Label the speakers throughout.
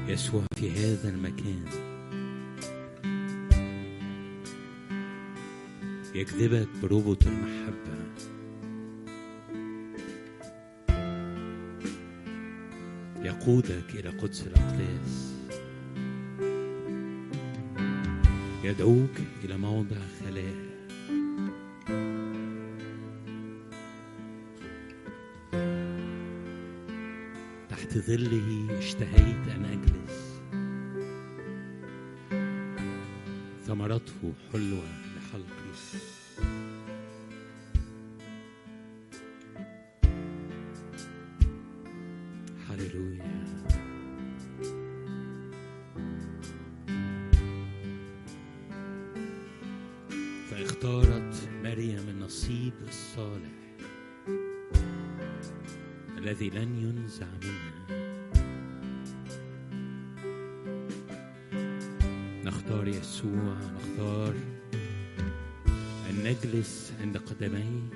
Speaker 1: يسوع في هذا المكان يجذبك بربط المحبة يقودك إلى قدس الأقداس يدعوك إلى موضع خلاء تحت ظله اشتهيت أن أجلس ثمرته حلوة لحلقي هللويا فاختارت مريم النصيب الصالح الذي لن ينزع منها نختار يسوع نختار أن نجلس عند قدميه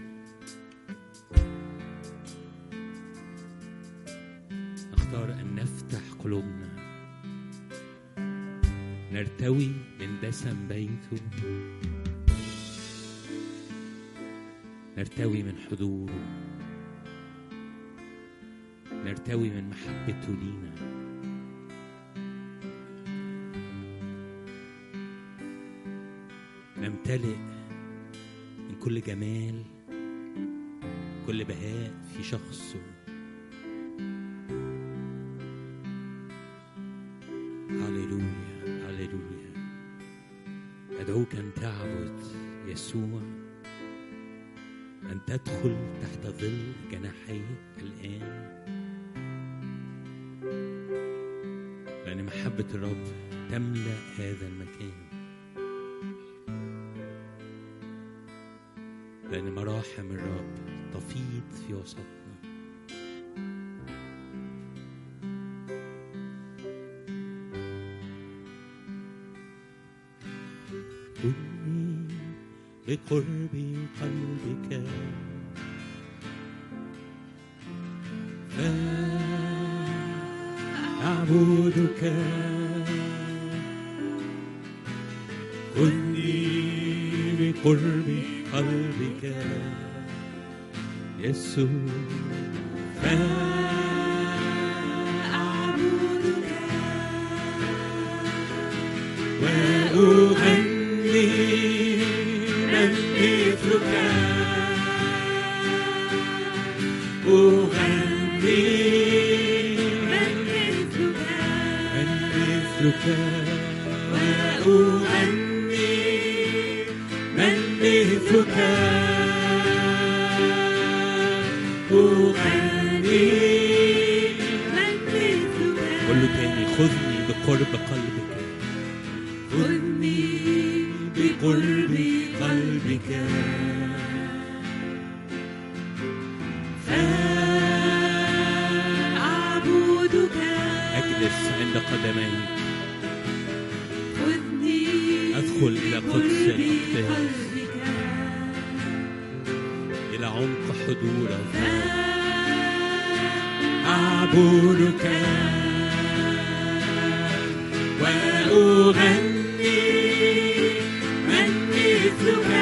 Speaker 1: نختار أن نفتح قلوبنا نرتوي من دسم بيته نرتوي من حضوره نرتوي من محبته لينا نمتلئ من كل جمال كل بهاء في شخصه هللويا هللويا أدعوك أن تعبد يسوع أن تدخل تحت ظل جناحيه الآن لأن محبة الرب تملأ هذا المكان لأن مراحم الرب تفيض في وسطنا كوني بقرب قلبك فأعبدك كوني بقرب قلبك يسوع فأعبدك وأغني من مثلك أغني
Speaker 2: من مثلك
Speaker 1: من مثلك وأغني من مثلك أغني
Speaker 2: من مثلك
Speaker 1: قل له تاني خذني بقرب قلبك خذني بقرب قلبك
Speaker 2: أعبدك
Speaker 1: أجلس عند قدميك
Speaker 2: خذني
Speaker 1: أدخل إلى قدس
Speaker 2: بقرب
Speaker 1: الأقداس
Speaker 2: قلبك
Speaker 1: إلى عمق حضورك أعبدك وأغني من مثلك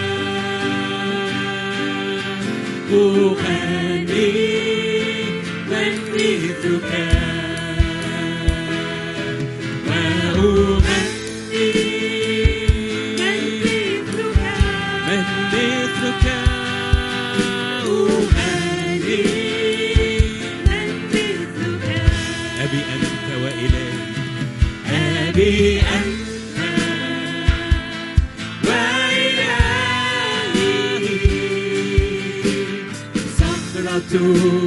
Speaker 1: أغني من مثلك وأغني
Speaker 2: من مثلك
Speaker 1: من مثلك أغني
Speaker 2: من مثلك
Speaker 1: أبي أنت وإلهي أبي أنت وإلهي صخرة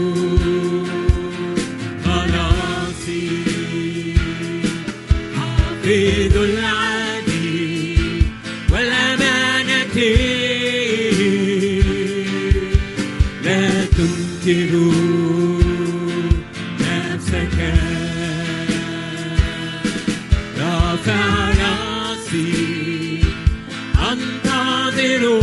Speaker 1: خلاصي حافظ العدل والأمانة لا تنكر نفسك رافع راسي أنتظر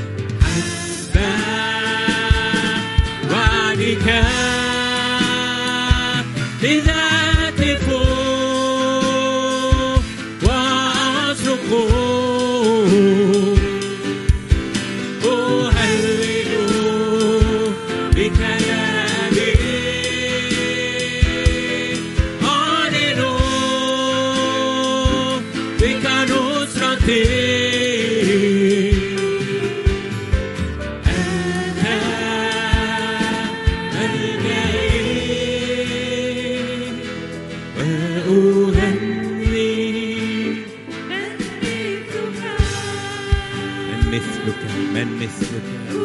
Speaker 1: حسب وعدك إذا أهتف وأصرخ أهلل بك يا أبي أعلن بك نصرتي أنت ملجئي وأغني من مثلك من مثلك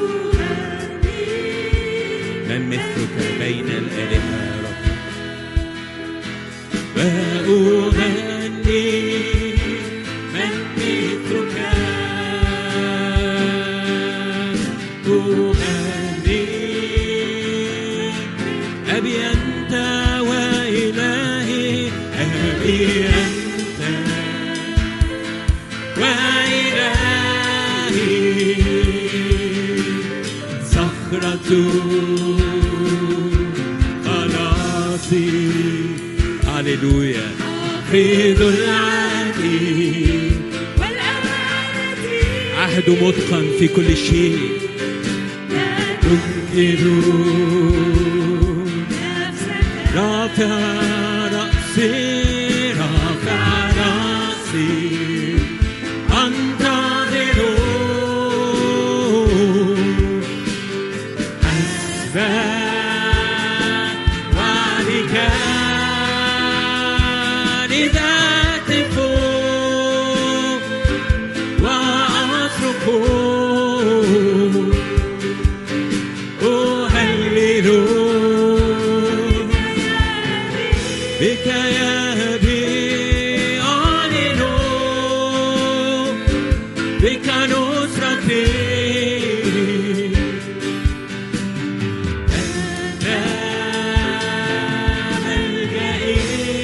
Speaker 1: من مثلك بين الآلهة يا رب وأغني من مثلك أغني أبي أنت وإلهي أبي أنت وإلهي صخرة خلاصي هللويا حفيظ العالي عهد متقن في كل شيء تنكر رافع رأسي رافع رأسي أنتظر حسب وعدك إذا أهتف وأصرخ أهلل بك يا أبي أعلن بك نصرتي أنت ملجئي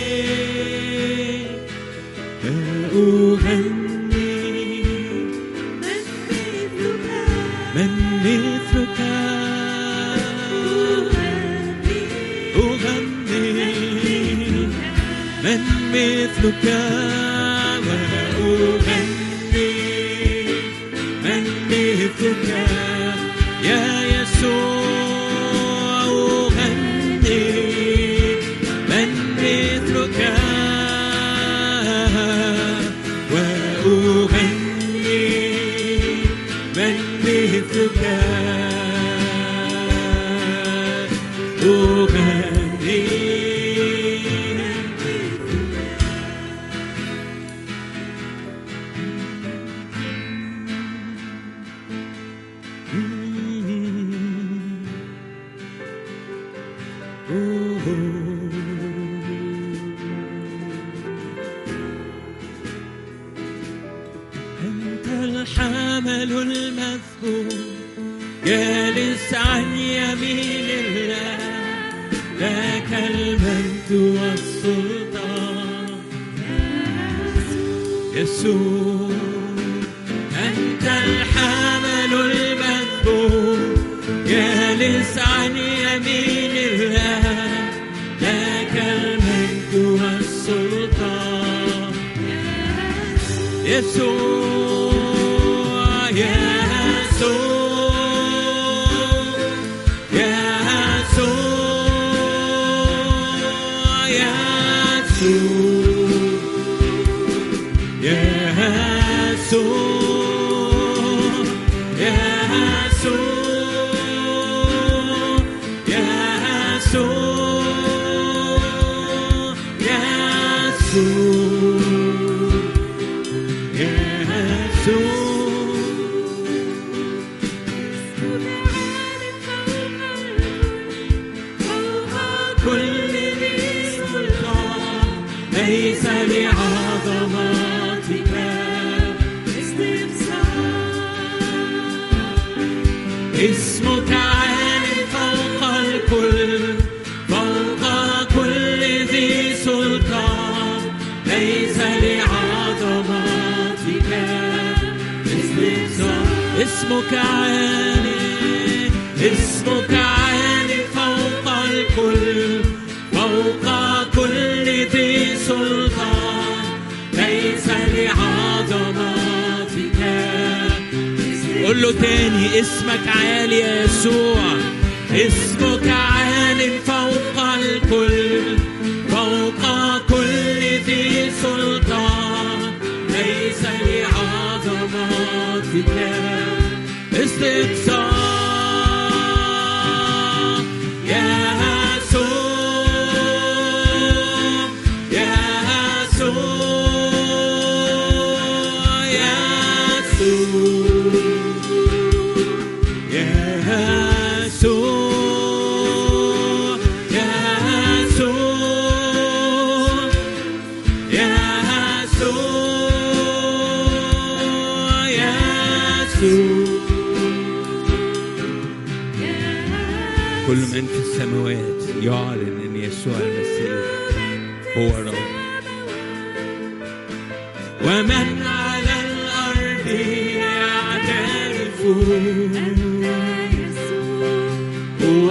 Speaker 1: أغني من مثلك أغني من مثلك وأغني من مثلك يا يسوع أغني من مثلك وأغني من مثلك أغني أنت الحامل المذكور جالس عن يمين الله لك المجد والسلطان يسوع أنت الحامل المذكور جالس عن يمين الله لك المجد والسلطان يسوع يسوع يسوع يسوع يسوع يسوع يسوع كل ذي سلطان ليس لعظمتك اسمك عال فوق الكل فوق كل ذي سلطان ليس لعظمتك اسمك عالي اسمك عالي فوق الكل فوق قول له تاني اسمك عالي يا يسوع اسمك عال فوق الكل فوق كل ذي سلطان ليس لعظمتك استقصاء يا يسوع يا يسوع يا يسوع يا يسوع يا يسوع يا يسوع يا يسوع كل من في السماوات يعلن ان يسوع المسيح هو رب ومن على الارض يعترف هو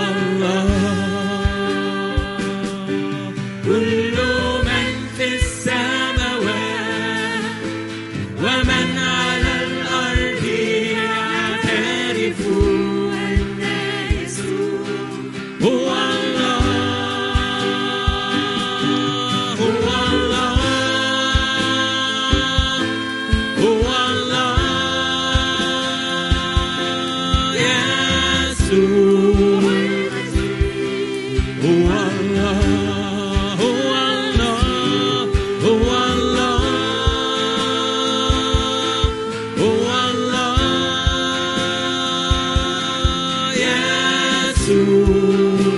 Speaker 1: الله كل من في السماوات ومن على الارض يعترف هو الله هو الله هو الله يسوع هو الله هو الله هو الله هو الله يسوع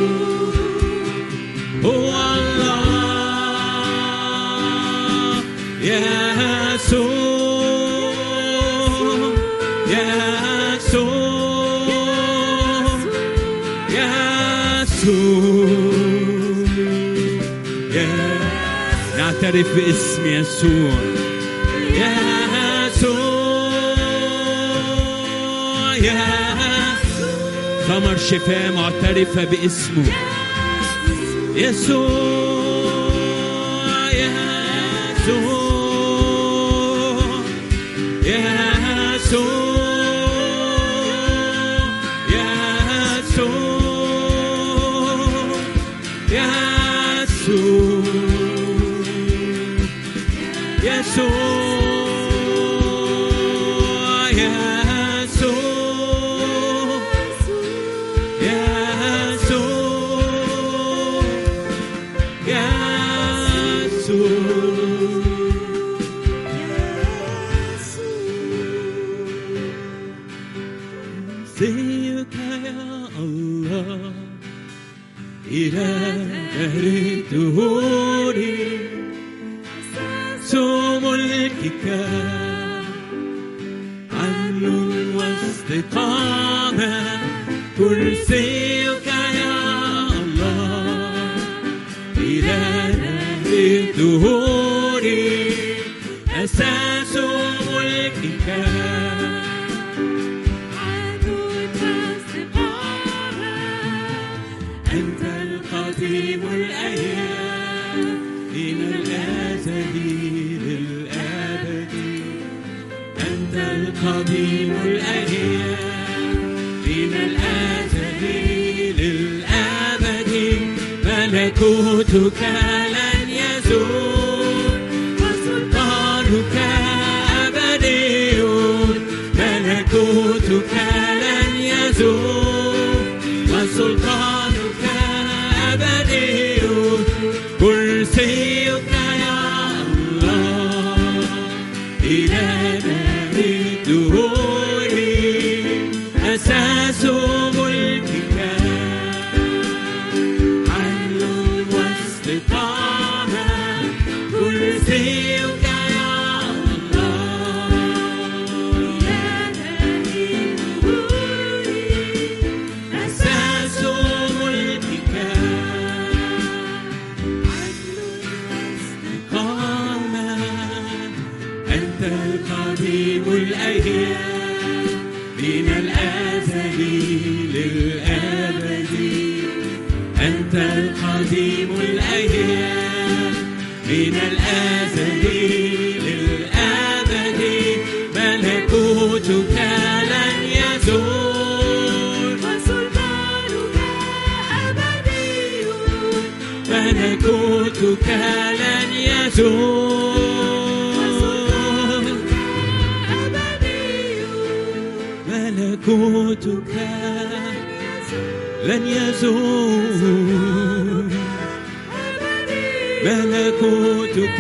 Speaker 1: هو الله يسوع يسوع يسوع يا- نعترف باسم يسوع يسوع يا ثمر شفاء معترفة باسمه يسوع يسوع يسوع يسوع يسوع يسوع يسوع يسوع زيك يا الله إلى دهر الدهور سو ملكك عدل واستقامة كرسيك يا الله إلى دهر الدهور أساس ملكك أنت القديم الأيام من الأزل للأبد أنت القديم الأيام من الأزل للأبد ملكوتك لن يزول وسلطانك أبدي ملكوتك لن يزول وسلطانك أبدي كرسيك يا الله إلى دار الدهور أساس ملكك عدل واستقامة كرسيك يا الله أساس ملكك استقامة أنت القديم الأيام من الأزل للأبد أنت القديم الأيام من الأزل للأبد ملكوتك لن ملكوتك لن يزول ملكوتك لن يزول ملكوتك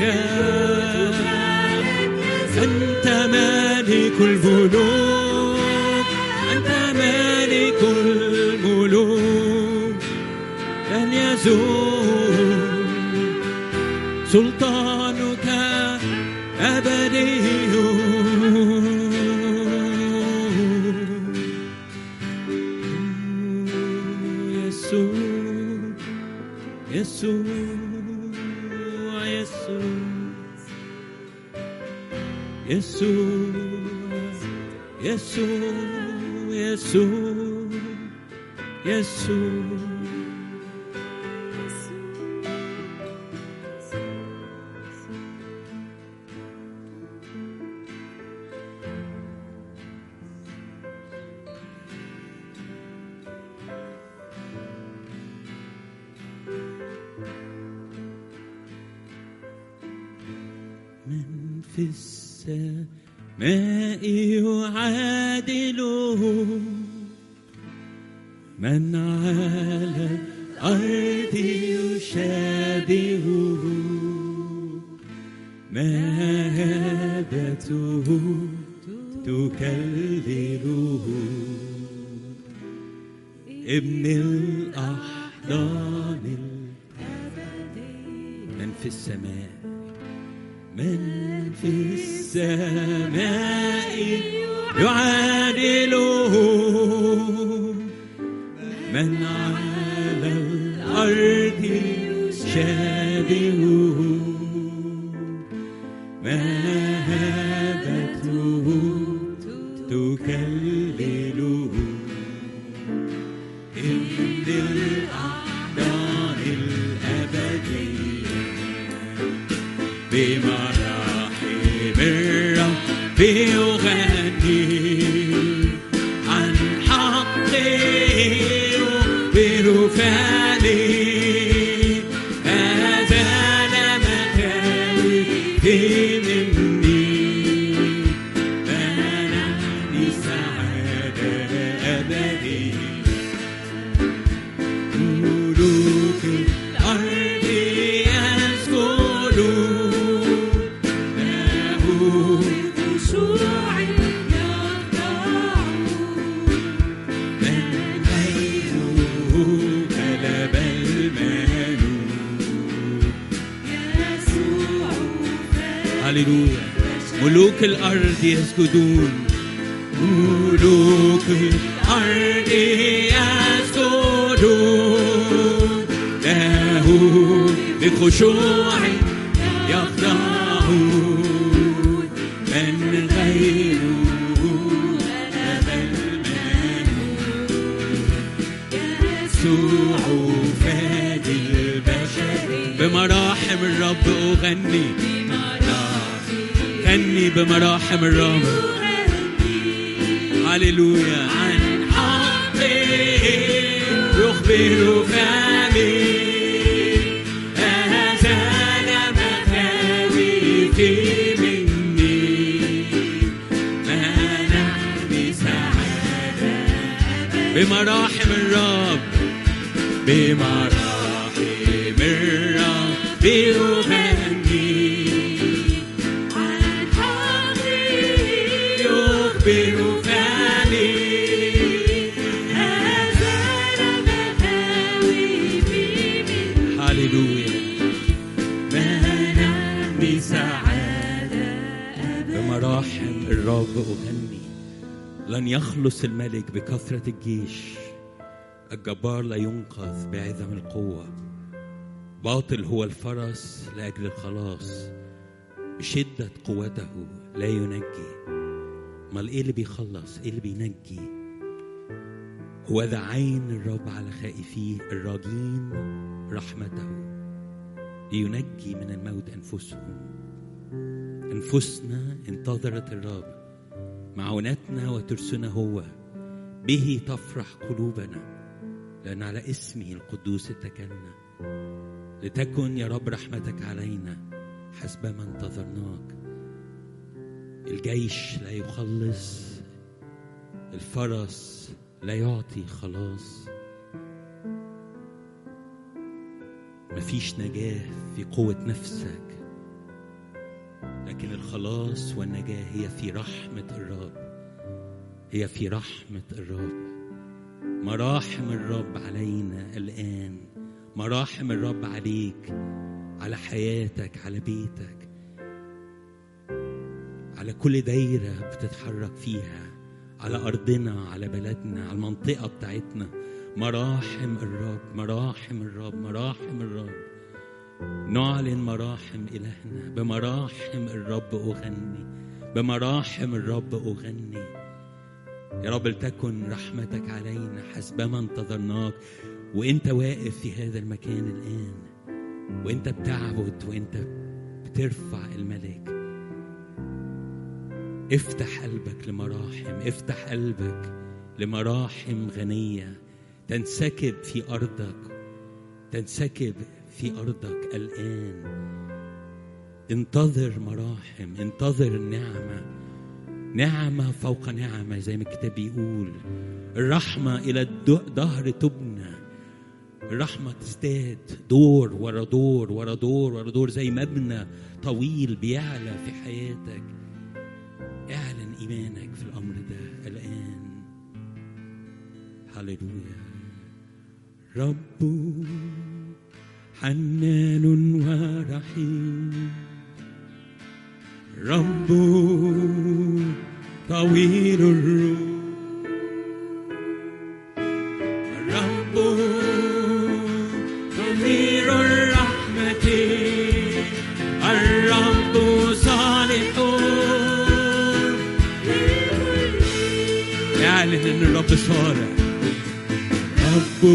Speaker 1: أنت مالك الملوك أنت مالك الملوك لن يزول سلطانك أبدي يسوع يسوع يسوع يسوع يسوع يسوع يسوع من في السماء يعادله من على الأرض يشابهه مهابته تكلله ابن الأحضان من في السماء من في السماء يعادله من على الأرض شابهه مهابته تكلله ابن الأحضان الأبدية بمراحم الرب يغني عن حقه يخبر فاني هذا مكاني في مني منعني سعادة أبدية ملوك الأرض يسجدون له
Speaker 2: خشوع يخضعون
Speaker 1: من غيره غلب الملوك
Speaker 2: يسوع
Speaker 1: هللويا ملوك الأرض يسجدون ملوك الأرض يسجدون له بخشوع يخضعون من غيره غلب الملوك يسوع فادي البشر بمراحم الرب أغني غني بمراحم الرب هللويا عن حقه يخبر فمي هذا مكاني في مني منعني سعادة بمراحم الرب بمراحم الرب يغني
Speaker 2: عن حقه
Speaker 1: يخبر فمي
Speaker 2: هذا مهاوي في من
Speaker 1: هللويا منعني سعادة بمراحم الرب أغني لن يخلص الملك بكثرة الجيش الجبار لا ينقذ بعظم القوة باطل هو الفرس لأجل الخلاص بشدة قوته لا ينجي امال ايه اللي بيخلص ايه اللي بينجي هو ذا عين الرب على خائفيه الراجين رحمته لينجي من الموت انفسهم انفسنا انتظرت الرب معونتنا وترسنا هو به تفرح قلوبنا لان على اسمه القدوس اتكلنا لتكن يا رب رحمتك علينا حسب ما انتظرناك الجيش لا يخلص الفرس لا يعطي خلاص مفيش نجاة في قوة نفسك لكن الخلاص والنجاة هي في رحمة الرب هي في رحمة الرب مراحم الرب علينا الآن مراحم الرب عليك على حياتك على بيتك على كل دايرة بتتحرك فيها على أرضنا على بلدنا على المنطقة بتاعتنا مراحم الرب مراحم الرب مراحم الرب نعلن مراحم إلهنا بمراحم الرب أغني بمراحم الرب أغني يا رب لتكن رحمتك علينا حسب ما انتظرناك وانت واقف في هذا المكان الآن وانت بتعبد وانت بترفع الملك افتح قلبك لمراحم افتح قلبك لمراحم غنية تنسكب في أرضك تنسكب في أرضك الآن انتظر مراحم انتظر النعمة نعمة فوق نعمة زي ما الكتاب بيقول الرحمة إلى الظهر تبنى الرحمة تزداد دور ورا دور ورا دور ورا دور زي مبنى طويل بيعلى في حياتك اعلن إيمانك في الأمر ده الآن هللويا رب حنان ورحيم رب طويل الروح الرب كثير الرحمة الرب صالح اعلن ان الرب صالح رب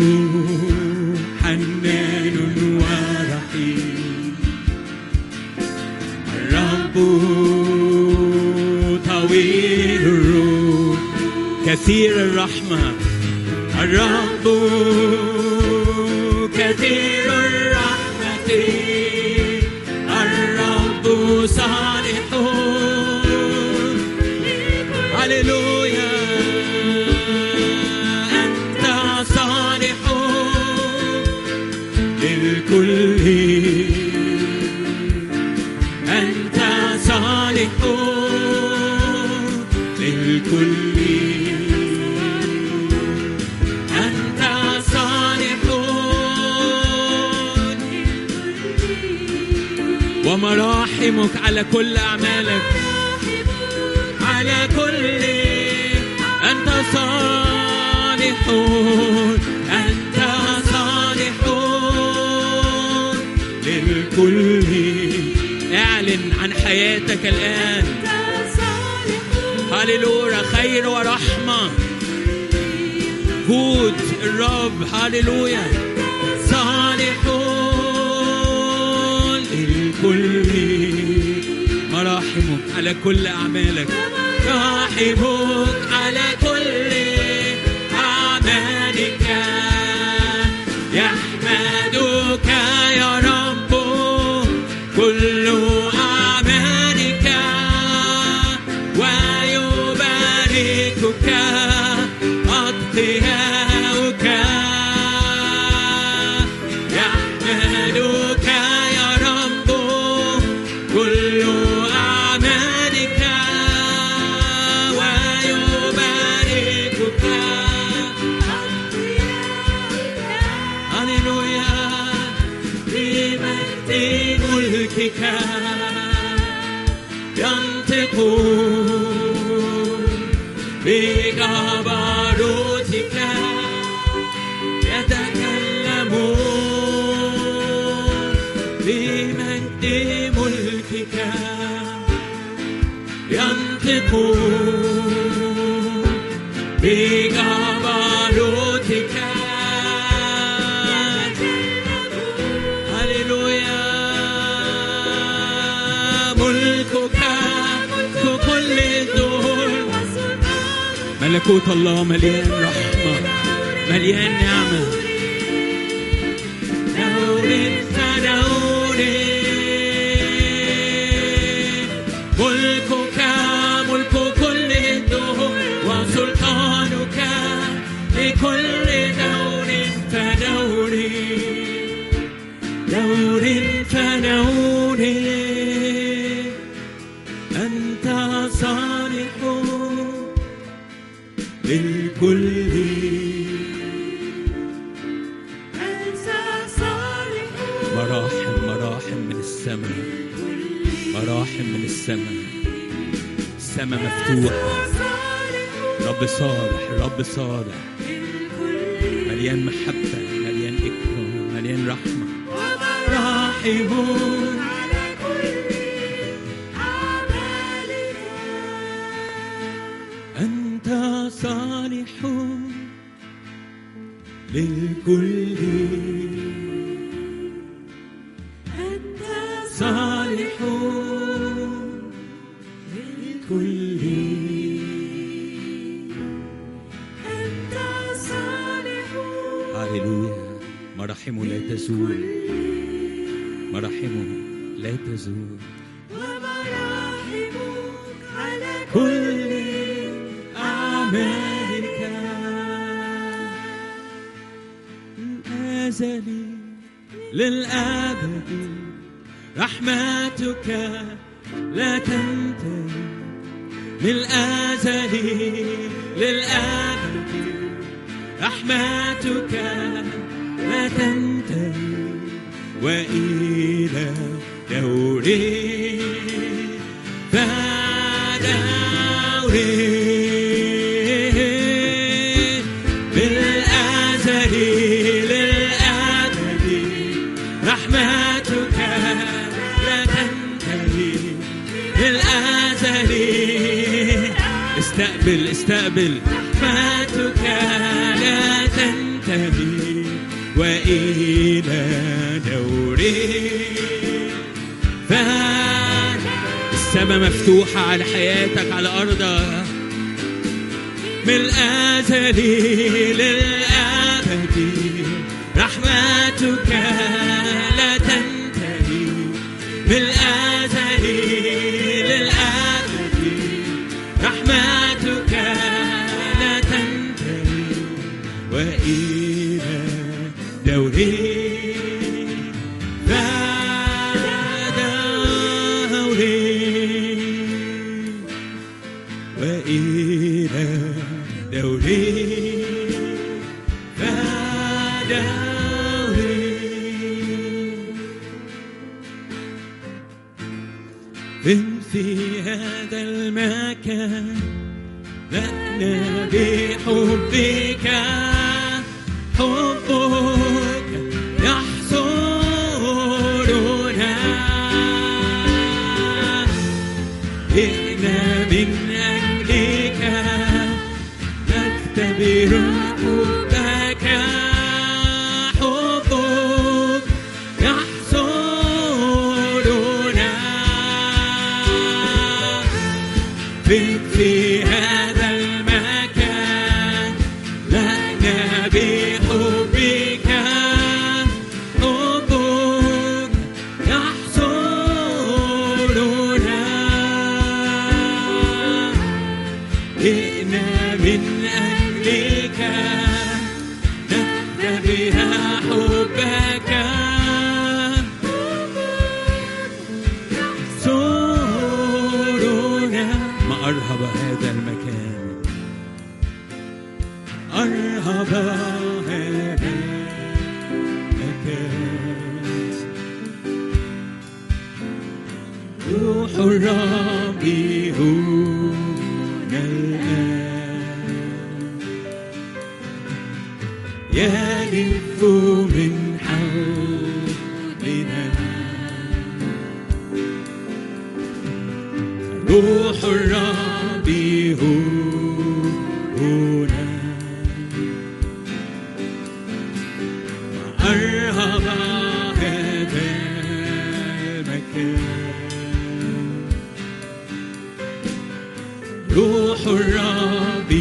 Speaker 1: حنان ورحيم الرب طويل الروح كثير الرحمة الرب كثير الرحمة الرب صالح هللويا أنت صالح للكل أنت صالح للكل أنت صالح ومراحمك على كل أعمالك على كل أنت صالح أنت صالح للكل اعلن عن حياتك الآن هللويا خير ورحمة جود الرب هللويا صالح للكل مراحمك على كل أعمالك مراحمك على كل أعمالك يحمدك يا رب كل أعمالك ويباركك أتقياؤك يحمدك يا رب كل أعمالك ويباركك هللويا بمجد ملكك ينطقون بجبروتك يتكلمون بمجد ملكك ينطقون بجبروتك هللويا ملكك في كل الدور ملكوت الله مليان رحمة مليان نعمة فنور ملكك ملك كل الدهور وسلطانك لكل دور فدور دور فنور أنت صالح للكل
Speaker 2: أنت صالح
Speaker 1: مراحم مراحم من السماء مراحم من السماء السماء مفتوحة
Speaker 2: صالح
Speaker 1: رب صالح رب صالح
Speaker 2: للكل
Speaker 1: مليان محبة مليان إكرام مليان رحمة
Speaker 2: ومراحم
Speaker 1: راحمون
Speaker 2: على كل أعمالك
Speaker 1: أنت صالح للكل
Speaker 2: أنت
Speaker 1: صالح للكل
Speaker 2: أنت صالح
Speaker 1: هللويا مراحمه لا تزول مراحمه لا تزول
Speaker 2: ومراحمك على
Speaker 1: كل أعمالك الأزل للأبد رحمتك لا تنتهي من الأزل للأبد رحمتك لا تنتهي وإلى دوري فدوري بالأزل للأبد رحمتك لا تنتهي بالأزل استقبل استقبل رحمتك لا تنتهي وإلى دوري السماء مفتوحة على حياتك على أرضك من الأزل للأبد رحمتك لا تنتهي من الأزل للأبد رحمتك لا تنتهي وإلى دوري فدوري وإلى دوري فدوري من في هذا المكان لأنا بحبك حبك يحصرنا جئنا من أجلك نختبر حبك حبك يحصرنا بك في هذا المكان لنا بحبك حبك يحصرنا جئنا من أجلك نختبر حبك سرورنا ما أرهب هذا المكان أرهب هذا المكان روح الرب هنا الآن يلف من حولنا روح الرب هنا أرهب هذا المكان روح الرب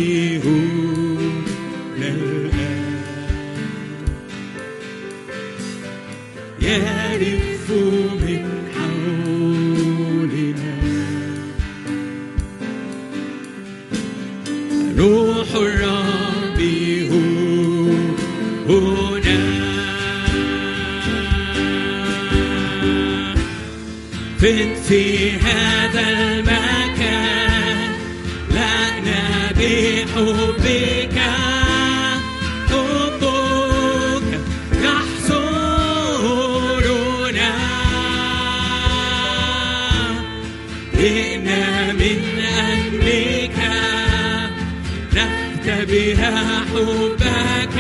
Speaker 1: هنا الآن فين في هذا المكان لأنا بحبك حبك يحصرنا جئنا من أجلك نختبئ حبك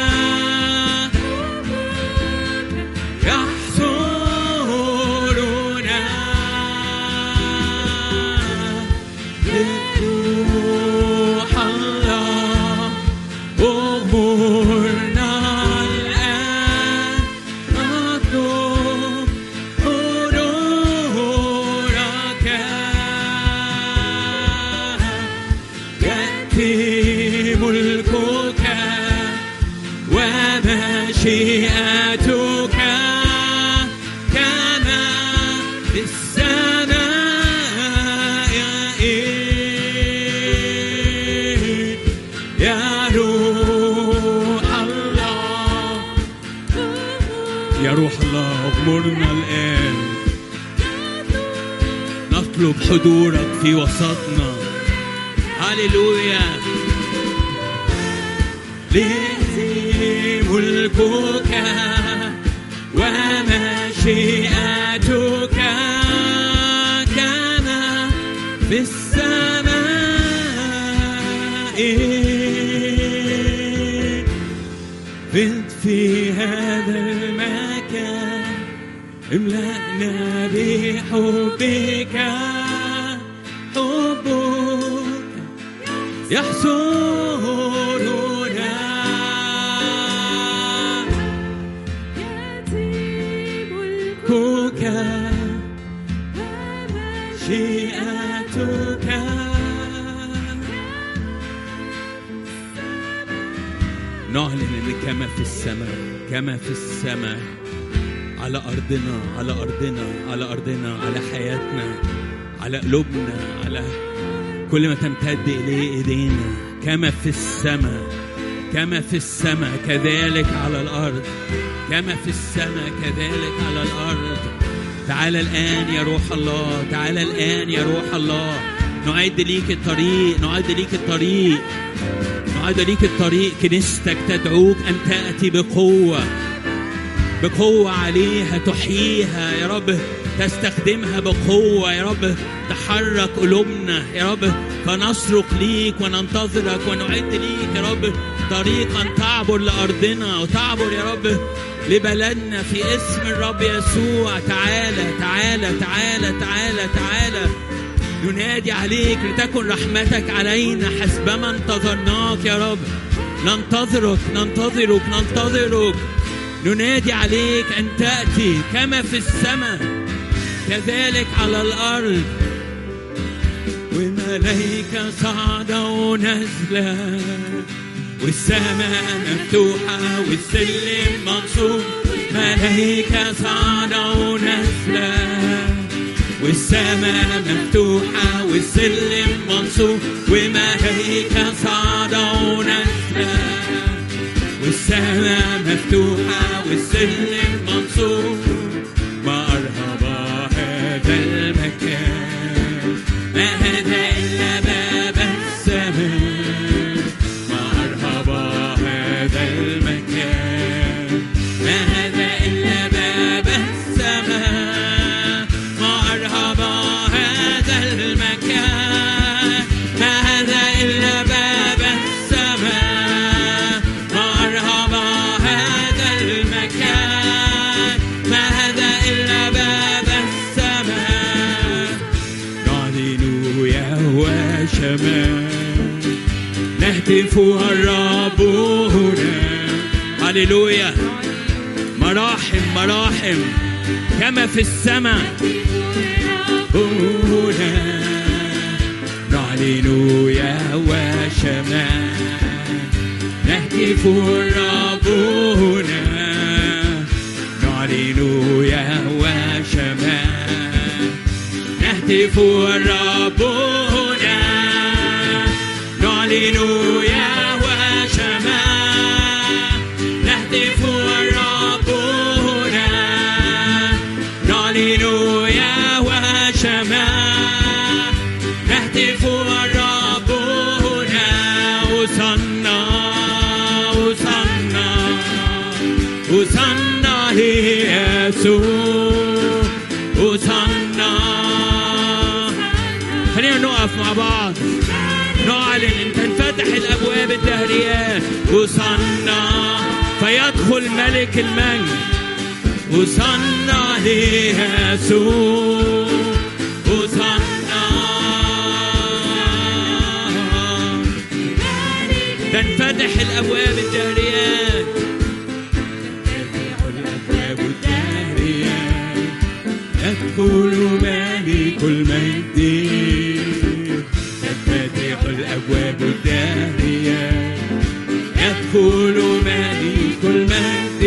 Speaker 1: يحصرنا روح الله أغمرنا الآن نطلب حضورك يأتي ملكك ومشيئتك كما في السماء يا روح الله يا روح الله اغمرنا الآن نطلب حضورك في وسطنا هللويا ليأتي ملكك ومشيئتك كما في السماء فد في هذا المكان املأنا بحبك حبك يحصرنا
Speaker 2: يأتي ملكك
Speaker 1: ملكك
Speaker 2: ومشيئتك
Speaker 1: شيئتك نعلن ان كما في السماء كما في السماء على ارضنا على ارضنا على ارضنا على حياتنا على قلوبنا على كل ما تمتد اليه ايدينا كما في السماء كما في السماء كذلك على الارض كما في السماء كذلك على الارض تعال الان يا روح الله تعال الان يا روح الله نعد ليك الطريق نعد ليك الطريق نعد ليك الطريق كنيستك تدعوك ان تاتي بقوه بقوة عليها تحييها يا رب تستخدمها بقوة يا رب تحرك قلوبنا يا رب فنصرخ ليك وننتظرك ونعد ليك يا رب طريقا تعبر لأرضنا وتعبر يا رب لبلدنا في اسم الرب يسوع تعالى تعالى تعالى تعالى تعالى ننادي عليك لتكن رحمتك علينا حسبما انتظرناك يا رب ننتظرك ننتظرك ننتظرك ننادي عليك أن تأتي كما في السماء كذلك على الأرض وملايكة صاعدة ونازلة والسماء مفتوحة والسلم منصوب ملايكة صاعدة ونازلة والسماء مفتوحة والسلم منصوب وملايكة صاعدة ونازلة والسماء مفتوحة والسلم منصوب ما أرهب هذا المكان ما هذا إلا باب السماء ما أرهب هذا المكان ما هذا إلا باب السماء ما أرهب هذا المكان ما هذا إلا باب السماء ما أرهب هذا المكان ما هذا إلا باب السماء نعلن يهوى شمال نهتف الرب هنا هللويا مراحم مراحم كما في السماء هنا نعلن يهوى شمال نهتف الرب هنا نعلن يهوى شمال نهتف الرب هنا نعلن يهوى شمال نهتف الرب هنا نعلن يهوى يسوع وصلنا خلينا نقف مع بعض نعلن ان تنفتح الابواب الدهريات وصلنا فيدخل ملك المجد وصلنا ليسوع وصلنا تنفتح الابواب الدهريات الابواب الدهريات يدخل ملك المجد تنفتح الابواب الدهريات يدخل ملك المجد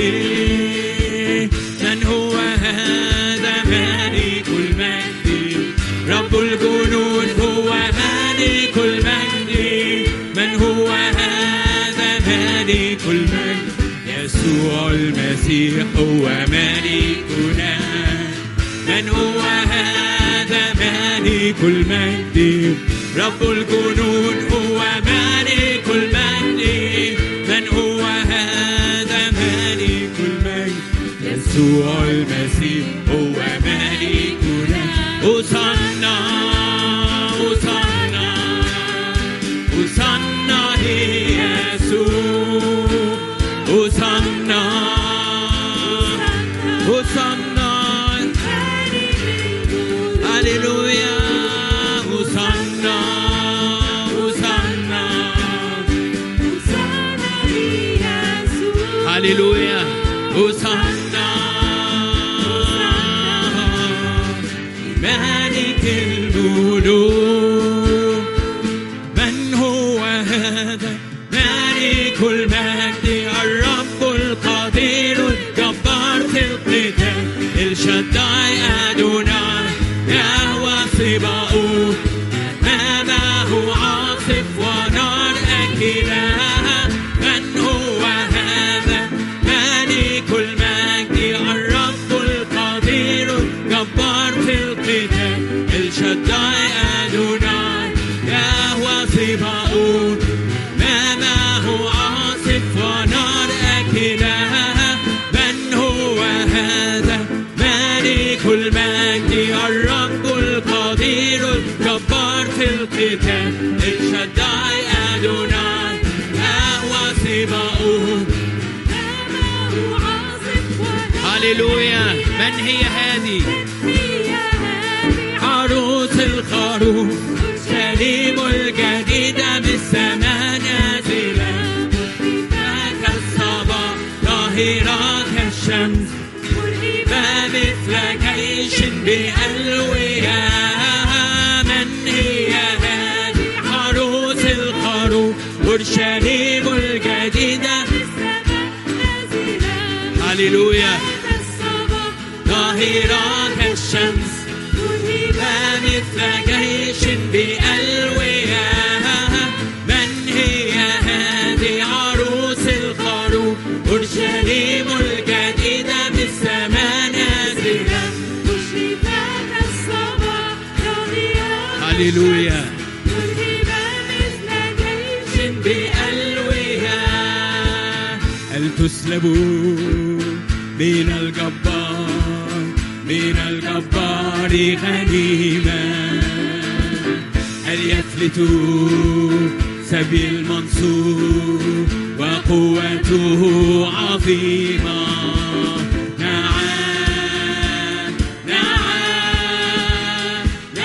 Speaker 1: من هو هذا ملك المجد رب الجنود هو ملك المجد من هو هذا ملك المجد يسوع المسيح هو ملكنا من هو هذا ملك المجد رب الجنود هو ملك المجد من هو هذا ملك المجد يسوع المسيح هو ملكنا وصلنا وصلنا وصلنا ليسوع وصلنا وصلنا هللويا وصلنا وصلنا هللويا وصلنا ملك الملوك من هو هذا ملك المجد الرب القدير الجبار في القتال الشداي أدوناي يهوى صباؤوت أمامه عاصف ونار أكلها من هو هذا ملك المجد الرب القدير الجبار في القتال الشداي أدوناي يهوى صباؤوت أمامه عاصف ونار أكلها من هو هذا ملك المجد الرب القدير الجبار في القتال الشداي أدوناي يهوى صباؤوت هللويا من هي هذه عروس الخروف سليم الجديدة بالسماء نازلة كالصباح ظاهرة كالشمس فمثل جيش بألوية من هي هذه عروس الخروف أورشليم الجديدة هللويا ظاهرة كالشمس فمثل جيش بألوية من هي هذه عروس الخروف أورشليم الجديدة بالسماء نازلة هللويا بألوية هل تسلبوا من الجبار من الجبار غنيمة هل يفلت سبي المنصور وقوته عظيمة نعم نعم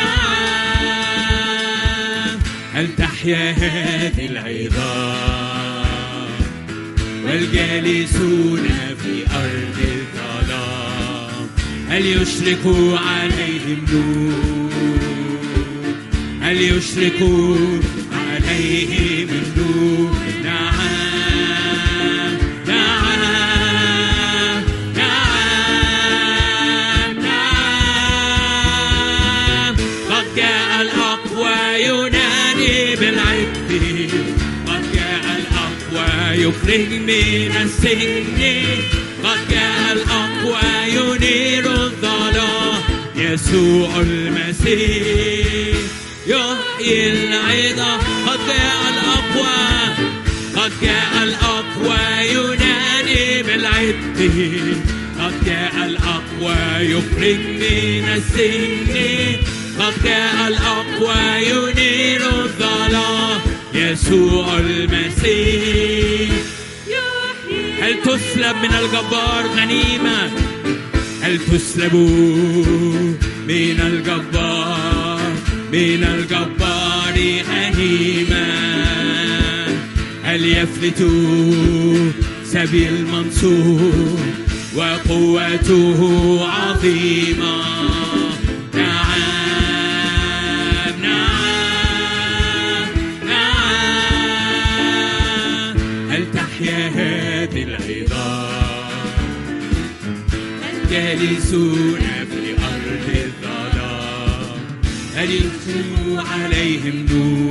Speaker 1: نعم هل تحيا هذه العظام والجالسون في أرض الظلام هل يشرق عليهم نور هل يشرق عليهم النور نعم نعم نعم نعم قد جاء الأقوى ينادي بالعد قد جاء الأقوى يخرج من السجن قد جاء الأقوى ينير الظلام يسوع المسيح يحيي العظام قد جاء الأقوى قد جاء الأقوى ينادي بالعد قد جاء الأقوى يخرج من السن قد جاء الأقوى ينير الظلام يسوع المسيح
Speaker 2: يحيي
Speaker 1: هل تسلب من الجبار غنيمة هل تسلب من الجبار من الجبار غنيمة هل يفلت سبيل منصور وقوته عظيمة نعم نعم نعم هل تحيا هذه العظام جالسون في أرض الظلام هل يشرق عليهم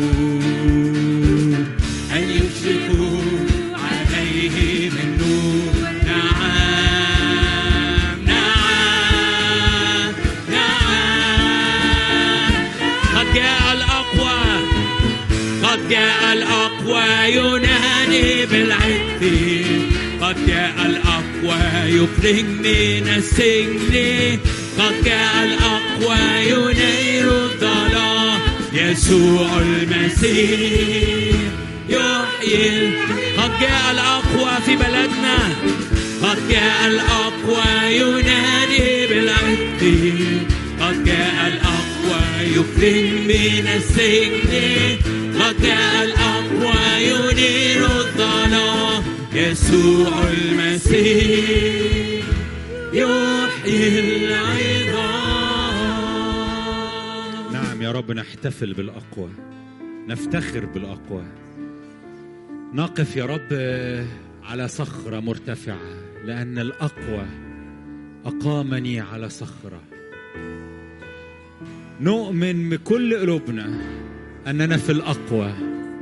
Speaker 1: نور هل يشرق عليهم النور نعم نعم نعم قد جاء الأقوى قد جاء الأقوى ينادي بالعتق قد جاء الأقوى يخرج من السجن قد جاء الأقوى ينير الظلام يسوع المسيح يحيي قد جاء الأقوى في بلدنا قد جاء الأقوى ينادي بالعتق قد جاء الأقوى يخرج من السجن قد جاء الأقوى ينير الظلام يسوع المسيح يحيي العظام
Speaker 3: نعم يا رب نحتفل بالأقوى نفتخر بالأقوى نقف يا رب على صخرة مرتفعة لأن الأقوى أقامني على صخرة نؤمن بكل قلوبنا أننا في الأقوى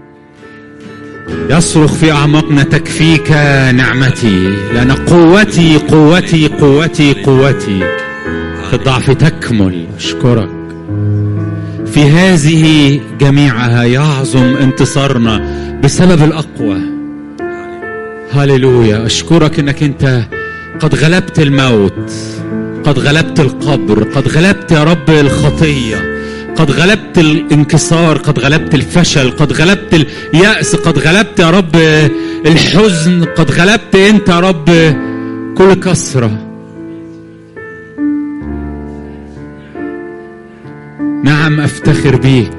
Speaker 3: يصرخ في أعماقنا تكفيك نعمتي لأن قوتي قوتي قوتي قوتي في الضعف تكمل أشكرك في هذه جميعها يعظم انتصارنا بسبب الأقوى هللويا أشكرك أنك أنت قد غلبت الموت قد غلبت القبر قد غلبت يا رب الخطية قد غلبت الانكسار قد غلبت الفشل قد غلبت اليأس قد غلبت يا رب الحزن قد غلبت أنت يا رب كل كسرة نعم أفتخر بيك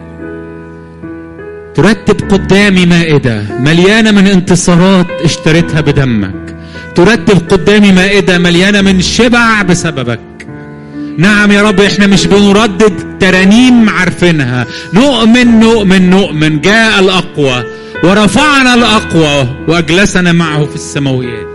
Speaker 3: ترتب قدامي مائدة مليانة من انتصارات اشتريتها بدمك ترتب قدامي مائدة مليانة من شبع بسببك نعم يا رب احنا مش بنردد ترانيم عارفينها نؤمن نؤمن نؤمن جاء الأقوى ورفعنا الأقوى وأجلسنا معه في السماويات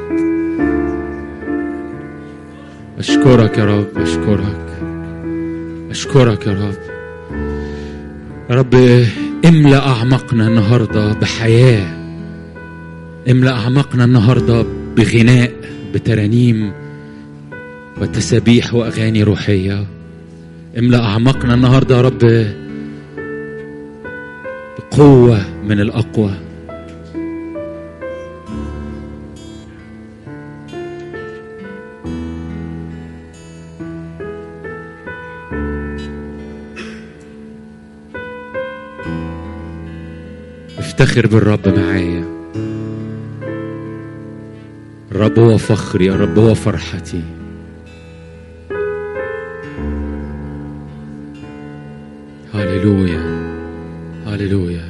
Speaker 3: أشكرك يا رب أشكرك أشكرك يا رب يا رب املأ أعماقنا النهاردة بحياة املأ أعماقنا النهاردة بغناء بترانيم وتسابيح وأغاني روحية املأ أعماقنا النهاردة يا رب بقوة من الأقوى افتخر بالرب معايا الرب هو فخري الرب هو فرحتي هللويا هللويا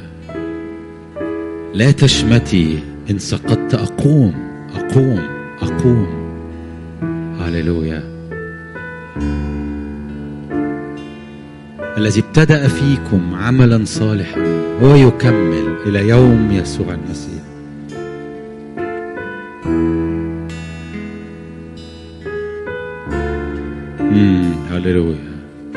Speaker 3: لا تشمتي ان سقطت اقوم اقوم اقوم هللويا الذي ابتدأ فيكم عملا صالحا هو يكمل إلى يوم يسوع المسيح امم هللويا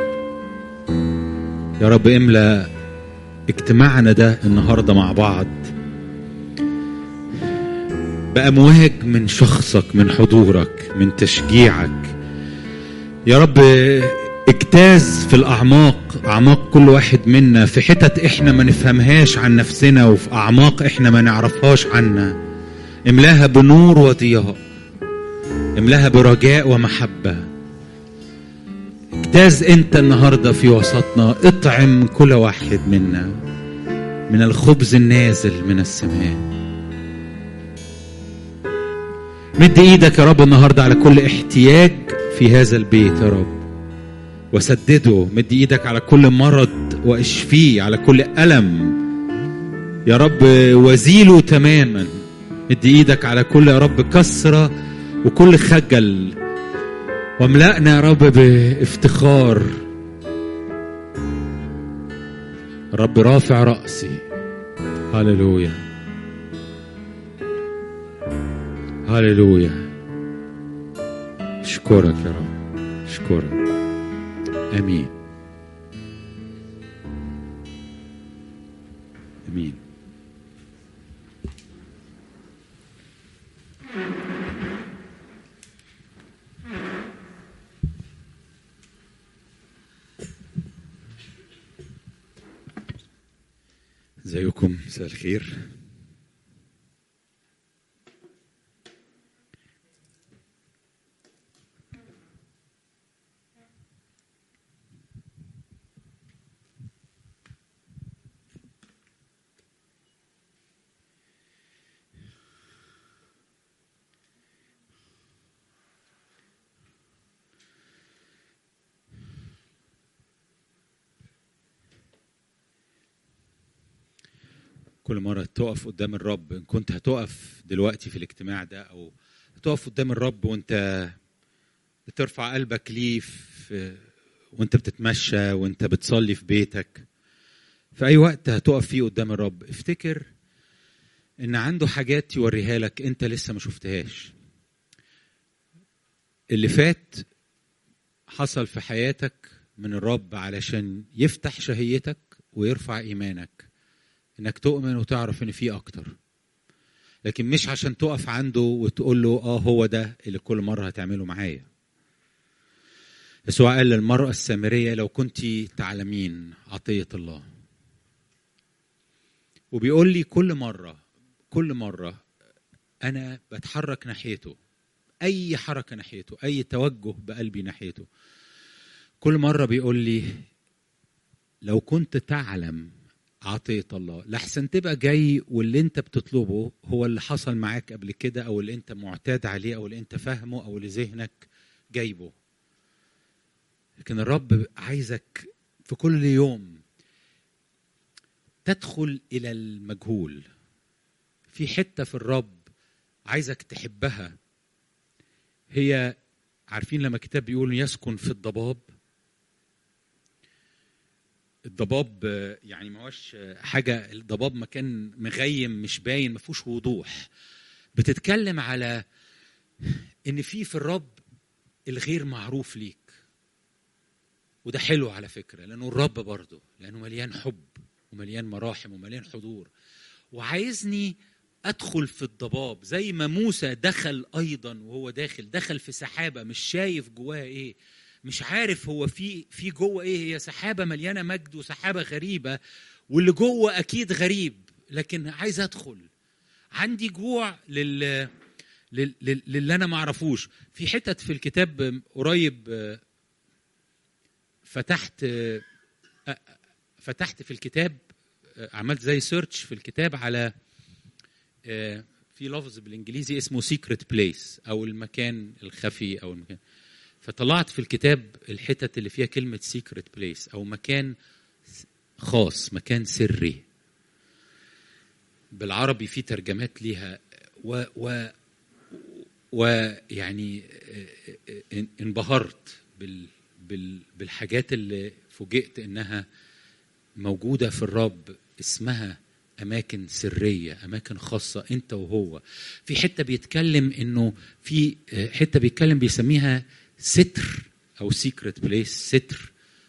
Speaker 3: يا رب املأ اجتماعنا ده النهارده مع بعض بأمواج من شخصك من حضورك من تشجيعك يا رب اجتاز في الأعماق أعماق كل واحد منا في حتت إحنا ما نفهمهاش عن نفسنا وفي أعماق إحنا ما نعرفهاش عنا املاها بنور وضياء املاها برجاء ومحبة اجتاز انت النهاردة في وسطنا اطعم كل واحد منا من الخبز النازل من السماء مد ايدك يا رب النهاردة على كل احتياج في هذا البيت يا رب وسدده مد ايدك على كل مرض واشفيه على كل ألم يا رب وزيله تماما مد ايدك على كل يا رب كسرة وكل خجل واملأنا يا رب بافتخار رب رافع رأسي هللويا هللويا اشكرك يا رب اشكرك امين امين ازيكم مساء الخير كل مرة تقف قدام الرب إن كنت هتقف دلوقتي في الاجتماع ده أو هتقف قدام الرب وأنت بترفع قلبك ليه في وأنت بتتمشى وأنت بتصلي في بيتك في أي وقت هتقف فيه قدام الرب افتكر إن عنده حاجات يوريها لك أنت لسه ما شفتهاش اللي فات حصل في حياتك من الرب علشان يفتح شهيتك ويرفع إيمانك انك تؤمن وتعرف ان في اكتر لكن مش عشان تقف عنده وتقول له اه هو ده اللي كل مره هتعمله معايا يسوع قال للمرأة السامرية لو كنت تعلمين عطية الله وبيقول لي كل مرة كل مرة أنا بتحرك ناحيته أي حركة ناحيته أي توجه بقلبي ناحيته كل مرة بيقول لي لو كنت تعلم عطية الله لحسن تبقى جاي واللي انت بتطلبه هو اللي حصل معاك قبل كده او اللي انت معتاد عليه او اللي انت فاهمه او اللي ذهنك جايبه لكن الرب عايزك في كل يوم تدخل الى المجهول في حتة في الرب عايزك تحبها هي عارفين لما الكتاب بيقول يسكن في الضباب الضباب يعني ما هوش حاجه الضباب مكان مغيم مش باين ما فيهوش وضوح بتتكلم على ان في في الرب الغير معروف ليك وده حلو على فكره لانه الرب برضه لانه مليان حب ومليان مراحم ومليان حضور وعايزني ادخل في الضباب زي ما موسى دخل ايضا وهو داخل دخل في سحابه مش شايف جواها ايه مش عارف هو في في جوه ايه هي سحابه مليانه مجد وسحابه غريبه واللي جوه اكيد غريب لكن عايز ادخل عندي جوع لل لل- لل- للي انا ما اعرفوش في حتت في الكتاب قريب آه، فتحت آه، آه، فتحت في الكتاب آه، عملت زي سيرش في الكتاب على آه، في لفظ بالانجليزي اسمه سيكريت بليس او المكان الخفي او المكان فطلعت في الكتاب الحتت اللي فيها كلمة سيكريت بليس أو مكان خاص مكان سري بالعربي في ترجمات ليها و, و ويعني انبهرت بال بال بالحاجات اللي فوجئت انها موجوده في الرب اسمها اماكن سريه اماكن خاصه انت وهو في حته بيتكلم انه في حته بيتكلم بيسميها ستر او سيكريت بليس ستر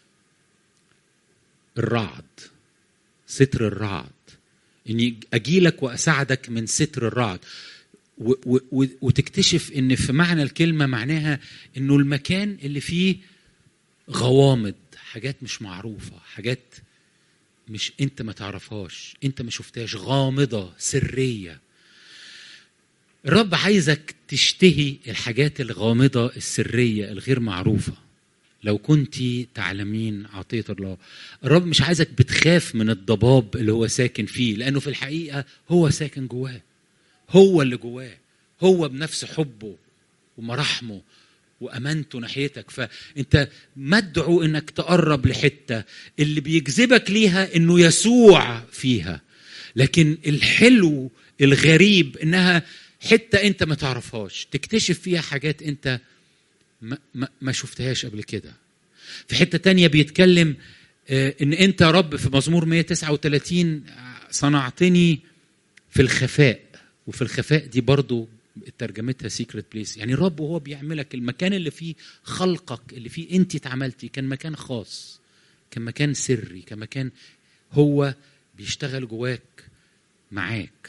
Speaker 3: الرعد ستر الرعد اني اجيلك واساعدك من ستر الرعد و- و- و- وتكتشف ان في معنى الكلمه معناها انه المكان اللي فيه غوامض حاجات مش معروفه حاجات مش انت ما تعرفهاش انت ما شفتهاش غامضه سريه الرب عايزك تشتهي الحاجات الغامضة السرية الغير معروفة لو كنت تعلمين عطية الله الرب مش عايزك بتخاف من الضباب اللي هو ساكن فيه لأنه في الحقيقة هو ساكن جواه هو اللي جواه هو بنفس حبه ومراحمه وامانته ناحيتك فانت مدعو انك تقرب لحته اللي بيجذبك ليها انه يسوع فيها لكن الحلو الغريب انها حته انت ما تعرفهاش تكتشف فيها حاجات انت ما, ما, ما شفتهاش قبل كده في حته تانية بيتكلم آه، ان انت يا رب في مزمور 139 صنعتني في الخفاء وفي الخفاء دي برضو ترجمتها سيكريت بليس يعني الرب وهو بيعملك المكان اللي فيه خلقك اللي فيه انت اتعملتي كان مكان خاص كان مكان سري كان مكان هو بيشتغل جواك معاك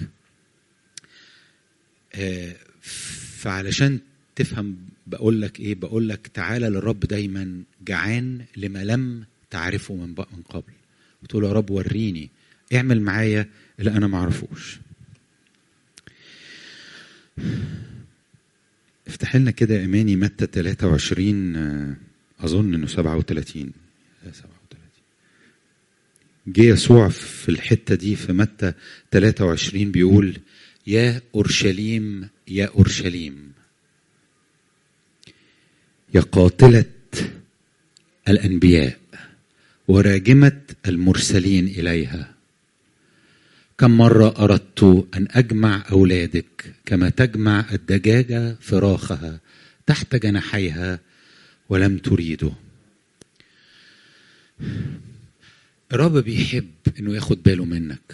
Speaker 3: آه، فعلشان تفهم بقول لك ايه بقول لك تعالى للرب دايما جعان لما لم تعرفه من بق- من قبل وتقول يا رب وريني اعمل معايا اللي انا ما اعرفوش افتح لنا كده يا اماني متى 23 آه، اظن انه 37 آه، 37 جه يسوع في الحته دي في متى 23 بيقول يا اورشليم يا اورشليم يا قاتله الانبياء وراجمه المرسلين اليها كم مرة أردت أن أجمع أولادك كما تجمع الدجاجة فراخها تحت جناحيها ولم تريدوا الرب بيحب انه ياخد باله منك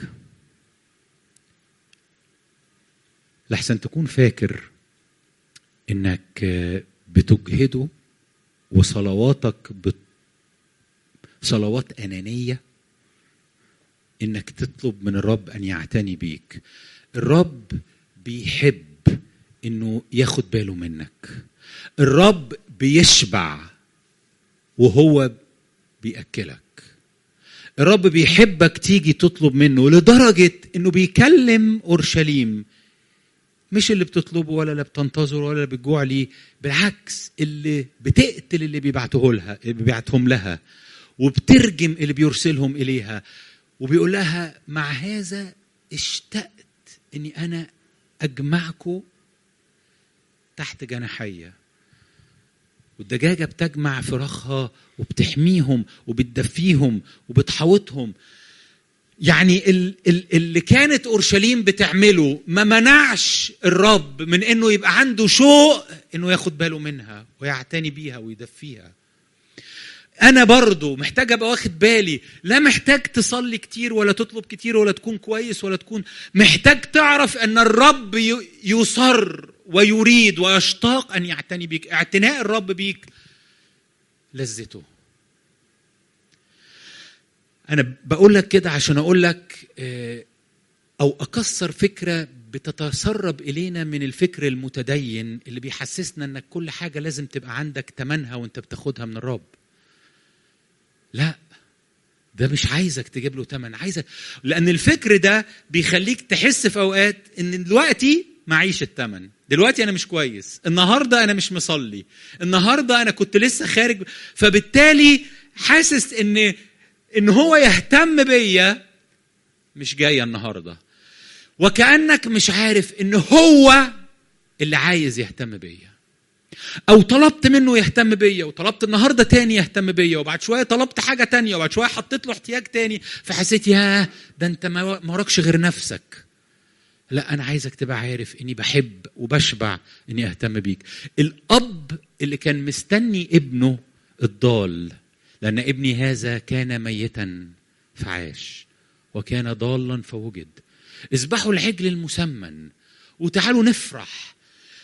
Speaker 3: لحسن تكون فاكر انك بتجهده وصلواتك بت... صلوات انانيه انك تطلب من الرب ان يعتني بيك الرب بيحب انه ياخد باله منك الرب بيشبع وهو بياكلك الرب بيحبك تيجي تطلب منه لدرجه انه بيكلم اورشليم مش اللي بتطلبه ولا اللي بتنتظره ولا اللي بتجوع ليه بالعكس اللي بتقتل اللي بيبعته لها اللي بيبعتهم لها وبترجم اللي بيرسلهم اليها وبيقول لها مع هذا اشتقت اني انا اجمعكم تحت جناحية والدجاجة بتجمع فراخها وبتحميهم وبتدفيهم وبتحوطهم يعني ال- ال- اللي كانت اورشليم بتعمله ما منعش الرب من انه يبقى عنده شوق انه ياخد باله منها ويعتني بيها ويدفيها انا برضو محتاج ابقى واخد بالي لا محتاج تصلي كتير ولا تطلب كتير ولا تكون كويس ولا تكون محتاج تعرف ان الرب ي- يصر ويريد ويشتاق ان يعتني بيك اعتناء الرب بيك لذته انا بقول لك كده عشان اقول لك آه، او اكسر فكره بتتسرب الينا من الفكر المتدين اللي بيحسسنا انك كل حاجه لازم تبقى عندك تمنها وانت بتاخدها من الرب لا ده مش عايزك تجيب له تمن عايزك لان الفكر ده بيخليك تحس في اوقات ان دلوقتي معيش التمن دلوقتي انا مش كويس النهارده انا مش مصلي النهارده انا كنت لسه خارج فبالتالي حاسس ان ان هو يهتم بيا مش جايه النهارده وكانك مش عارف ان هو اللي عايز يهتم بيا او طلبت منه يهتم بيا وطلبت النهارده تاني يهتم بيا وبعد شويه طلبت حاجه تانية وبعد شويه حطيت له احتياج تاني فحسيت ياه ده انت ما ما وراكش غير نفسك لا انا عايزك تبقى عارف اني بحب وبشبع اني اهتم بيك الاب اللي كان مستني ابنه الضال لان ابني هذا كان ميتا فعاش وكان ضالا فوجد اذبحوا العجل المسمن وتعالوا نفرح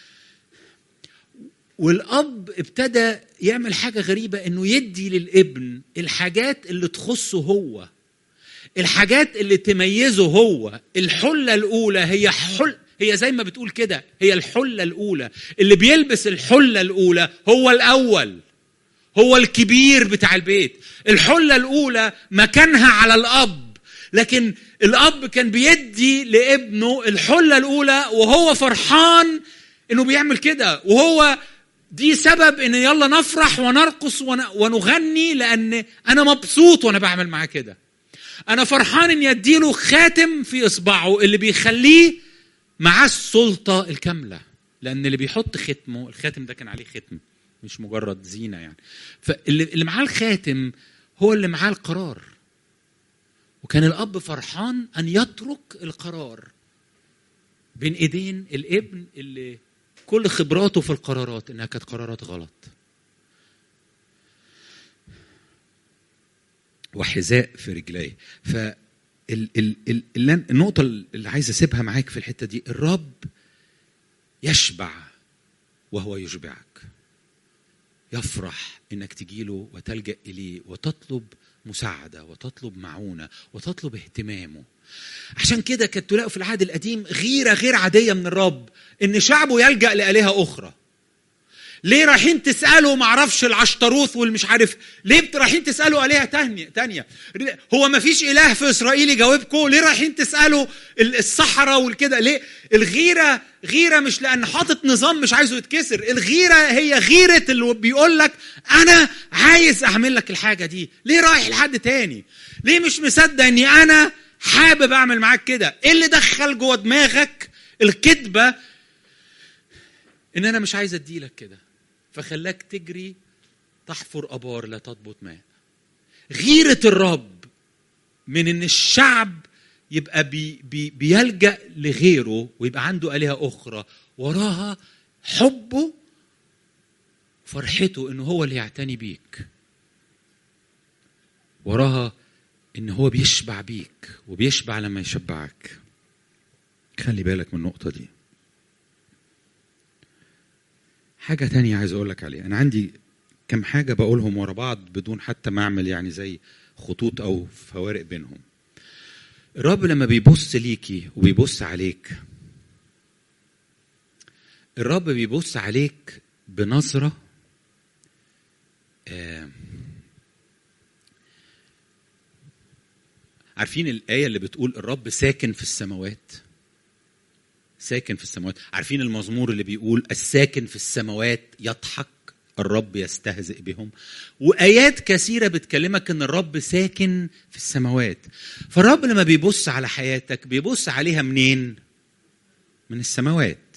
Speaker 3: والاب ابتدى يعمل حاجه غريبه انه يدي للابن الحاجات اللي تخصه هو الحاجات اللي تميزه هو الحله الاولى هي حل هي زي ما بتقول كده هي الحله الاولى اللي بيلبس الحله الاولى هو الاول هو الكبير بتاع البيت الحله الاولى مكانها على الاب لكن الاب كان بيدي لابنه الحله الاولى وهو فرحان انه بيعمل كده وهو دي سبب ان يلا نفرح ونرقص ون- ونغني لان انا مبسوط وانا بعمل معاه كده انا فرحان اني اديله خاتم في اصبعه اللي بيخليه معاه السلطه الكامله لان اللي بيحط ختمه الخاتم ده كان عليه ختم مش مجرد زينه يعني فاللي اللي معاه الخاتم هو اللي معاه القرار وكان الاب فرحان ان يترك القرار بين ايدين الابن اللي كل خبراته في القرارات انها كانت قرارات غلط وحذاء في رجليه ف ال- ال- ال- اللي أنا- النقطة اللي عايز أسيبها معاك في الحتة دي الرب يشبع وهو يشبعك يفرح انك تجيله وتلجا اليه وتطلب مساعده وتطلب معونه وتطلب اهتمامه عشان كده كانت تلاقوا في العهد القديم غيره غير عاديه من الرب ان شعبه يلجا لالهه اخرى ليه رايحين تسالوا ما اعرفش العشتروث والمش عارف ليه بت- رايحين تسالوا الهه تانية تانية هو ما فيش اله في اسرائيل يجاوبكم ليه رايحين تسالوا ال- الصحراء والكده ليه الغيره غيره مش لان حاطط نظام مش عايزه يتكسر الغيره هي غيره اللي بيقول لك انا عايز اعمل لك الحاجه دي ليه رايح لحد تاني ليه مش مصدق اني انا حابب اعمل معاك كده ايه اللي دخل جوه دماغك الكذبه ان انا مش عايز اديلك كده فخلاك تجري تحفر ابار لا تضبط ماء غيره الرب من ان الشعب يبقى بي بي بيلجا لغيره ويبقى عنده الهه اخرى وراها حبه فرحته انه هو اللي يعتني بيك وراها ان هو بيشبع بيك وبيشبع لما يشبعك خلي بالك من النقطه دي حاجة تانية عايز أقول لك عليها أنا عندي كم حاجة بقولهم ورا بعض بدون حتى ما أعمل يعني زي خطوط أو فوارق بينهم الرب لما بيبص ليكي وبيبص عليك الرب بيبص عليك بنظرة آه عارفين الآية اللي بتقول الرب ساكن في السماوات ساكن في السماوات عارفين المزمور اللي بيقول الساكن في السماوات يضحك الرب يستهزئ بهم وايات كثيره بتكلمك ان الرب ساكن في السماوات فالرب لما بيبص على حياتك بيبص عليها منين من السماوات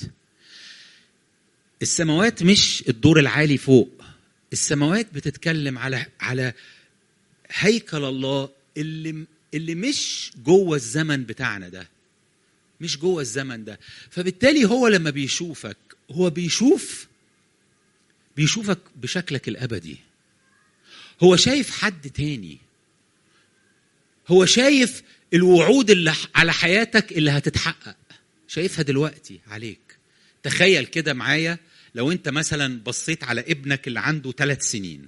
Speaker 3: السماوات مش الدور العالي فوق السماوات بتتكلم على على هيكل الله اللي اللي مش جوه الزمن بتاعنا ده مش جوه الزمن ده فبالتالي هو لما بيشوفك هو بيشوف بيشوفك بشكلك الابدي هو شايف حد تاني هو شايف الوعود اللي على حياتك اللي هتتحقق شايفها دلوقتي عليك تخيل كده معايا لو انت مثلا بصيت على ابنك اللي عنده ثلاث سنين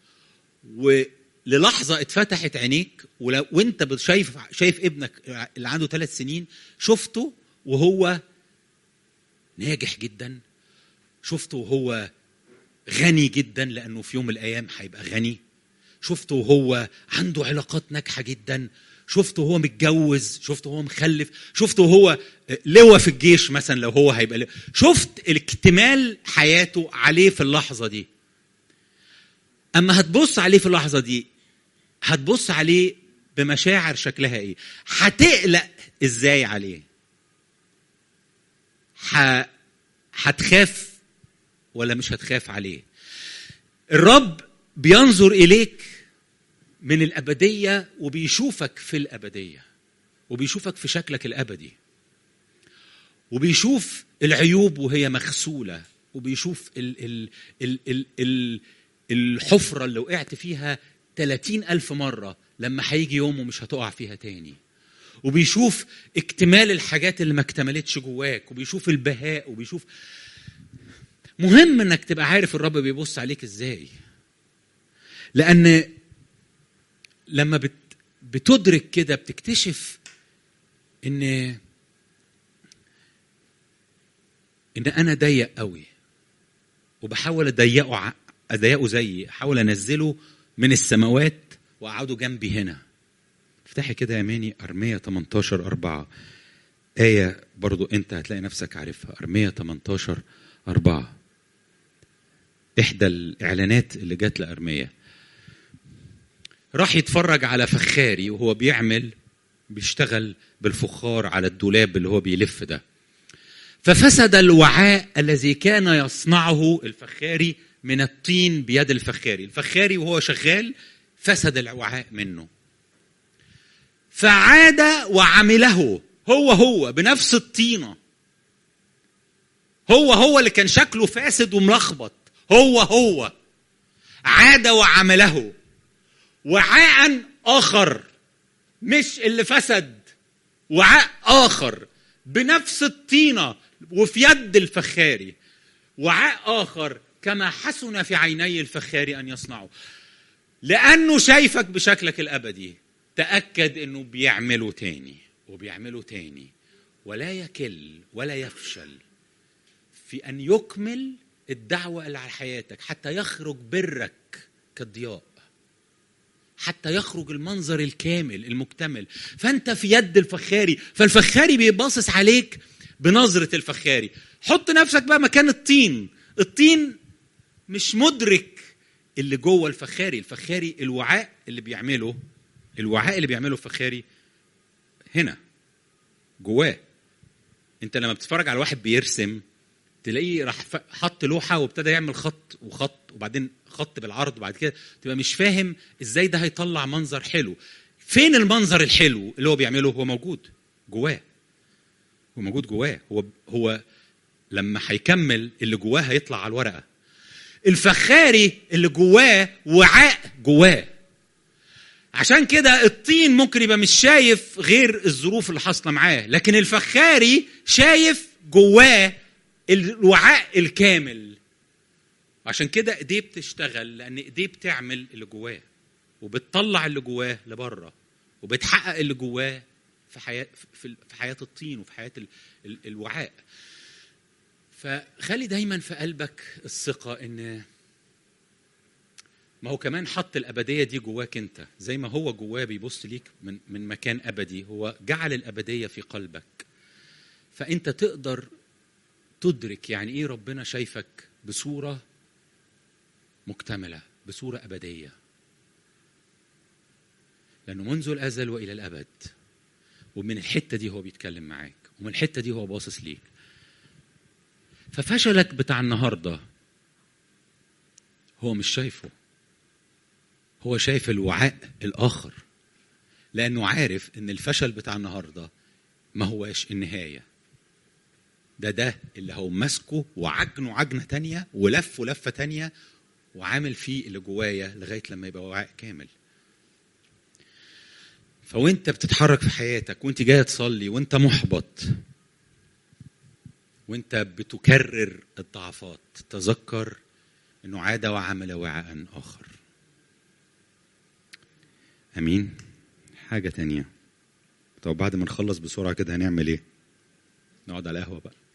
Speaker 3: وللحظة اتفتحت عينيك ولو وانت شايف شايف ابنك اللي عنده ثلاث سنين شفته وهو ناجح جدا شفته وهو غني جدا لانه في يوم من الايام هيبقى غني شفته وهو عنده علاقات ناجحه جدا شفته وهو متجوز شفته وهو مخلف شفته وهو لواء في الجيش مثلا لو هو هيبقى لواء. شفت الاكتمال حياته عليه في اللحظه دي اما هتبص عليه في اللحظه دي هتبص عليه بمشاعر شكلها ايه هتقلق ازاي عليه ح... هتخاف ولا مش هتخاف عليه الرب بينظر اليك من الابديه وبيشوفك في الابديه وبيشوفك في شكلك الابدي وبيشوف العيوب وهي مغسوله وبيشوف ال ال ال ال ال الحفره اللي وقعت فيها 30 ألف مرة لما هيجي يوم ومش هتقع فيها تاني وبيشوف اكتمال الحاجات اللي ما اكتملتش جواك وبيشوف البهاء وبيشوف مهم انك تبقى عارف الرب بيبص عليك ازاي لان لما بت بتدرك كده بتكتشف ان ان انا ضيق قوي وبحاول اضيقه اضيقه زيي احاول انزله من السماوات واقعده جنبي هنا افتحي كده يا ماني ارميه 18 4 آية برضو أنت هتلاقي نفسك عارفها أرمية 18 4 إحدى الإعلانات اللي جات لأرمية راح يتفرج على فخاري وهو بيعمل بيشتغل بالفخار على الدولاب اللي هو بيلف ده ففسد الوعاء الذي كان يصنعه الفخاري من الطين بيد الفخاري الفخاري وهو شغال فسد الوعاء منه فعاد وعمله هو هو بنفس الطينه هو هو اللي كان شكله فاسد وملخبط هو هو عاد وعمله وعاء اخر مش اللي فسد وعاء اخر بنفس الطينه وفي يد الفخاري وعاء اخر كما حسن في عيني الفخاري ان يصنعه لانه شايفك بشكلك الابدي تاكد انه بيعمله تاني وبيعمله تاني ولا يكل ولا يفشل في ان يكمل الدعوه اللي على حياتك حتى يخرج برك كالضياء حتى يخرج المنظر الكامل المكتمل فانت في يد الفخاري فالفخاري بيباصص عليك بنظره الفخاري حط نفسك بقى مكان الطين الطين مش مدرك اللي جوه الفخاري الفخاري الوعاء اللي بيعمله الوعاء اللي بيعمله الفخاري هنا جواه انت لما بتتفرج على واحد بيرسم تلاقيه راح حط لوحه وابتدى يعمل خط وخط وبعدين خط بالعرض وبعد كده تبقى مش فاهم ازاي ده هيطلع منظر حلو فين المنظر الحلو اللي هو بيعمله هو موجود جواه هو موجود جواه هو هو لما هيكمل اللي جواه هيطلع على الورقه الفخاري اللي جواه وعاء جواه عشان كده الطين ممكن يبقى مش شايف غير الظروف اللي حاصله معاه لكن الفخاري شايف جواه الوعاء الكامل عشان كده ايديه بتشتغل لان ايديه بتعمل اللي جواه وبتطلع اللي جواه لبره وبتحقق اللي جواه في حياه في حياه الطين وفي حياه الوعاء فخلي دايما في قلبك الثقه ان ما هو كمان حط الابديه دي جواك انت زي ما هو جواه بيبص ليك من من مكان ابدي هو جعل الابديه في قلبك فانت تقدر تدرك يعني ايه ربنا شايفك بصوره مكتمله بصوره ابديه لانه منذ الازل والى الابد ومن الحته دي هو بيتكلم معاك ومن الحته دي هو باصص ليك ففشلك بتاع النهارده هو مش شايفه هو شايف الوعاء الاخر لانه عارف ان الفشل بتاع النهارده ما هواش النهايه ده ده اللي هو ماسكه وعجنه عجنه تانية ولفه لفه تانية وعامل فيه اللي جوايا لغايه لما يبقى وعاء كامل فوانت بتتحرك في حياتك وانت جاي تصلي وانت محبط وانت بتكرر الضعفات تذكر انه عاد وعمل وعاء اخر امين حاجه تانية طب بعد ما نخلص بسرعه كده هنعمل ايه نقعد على القهوه بقى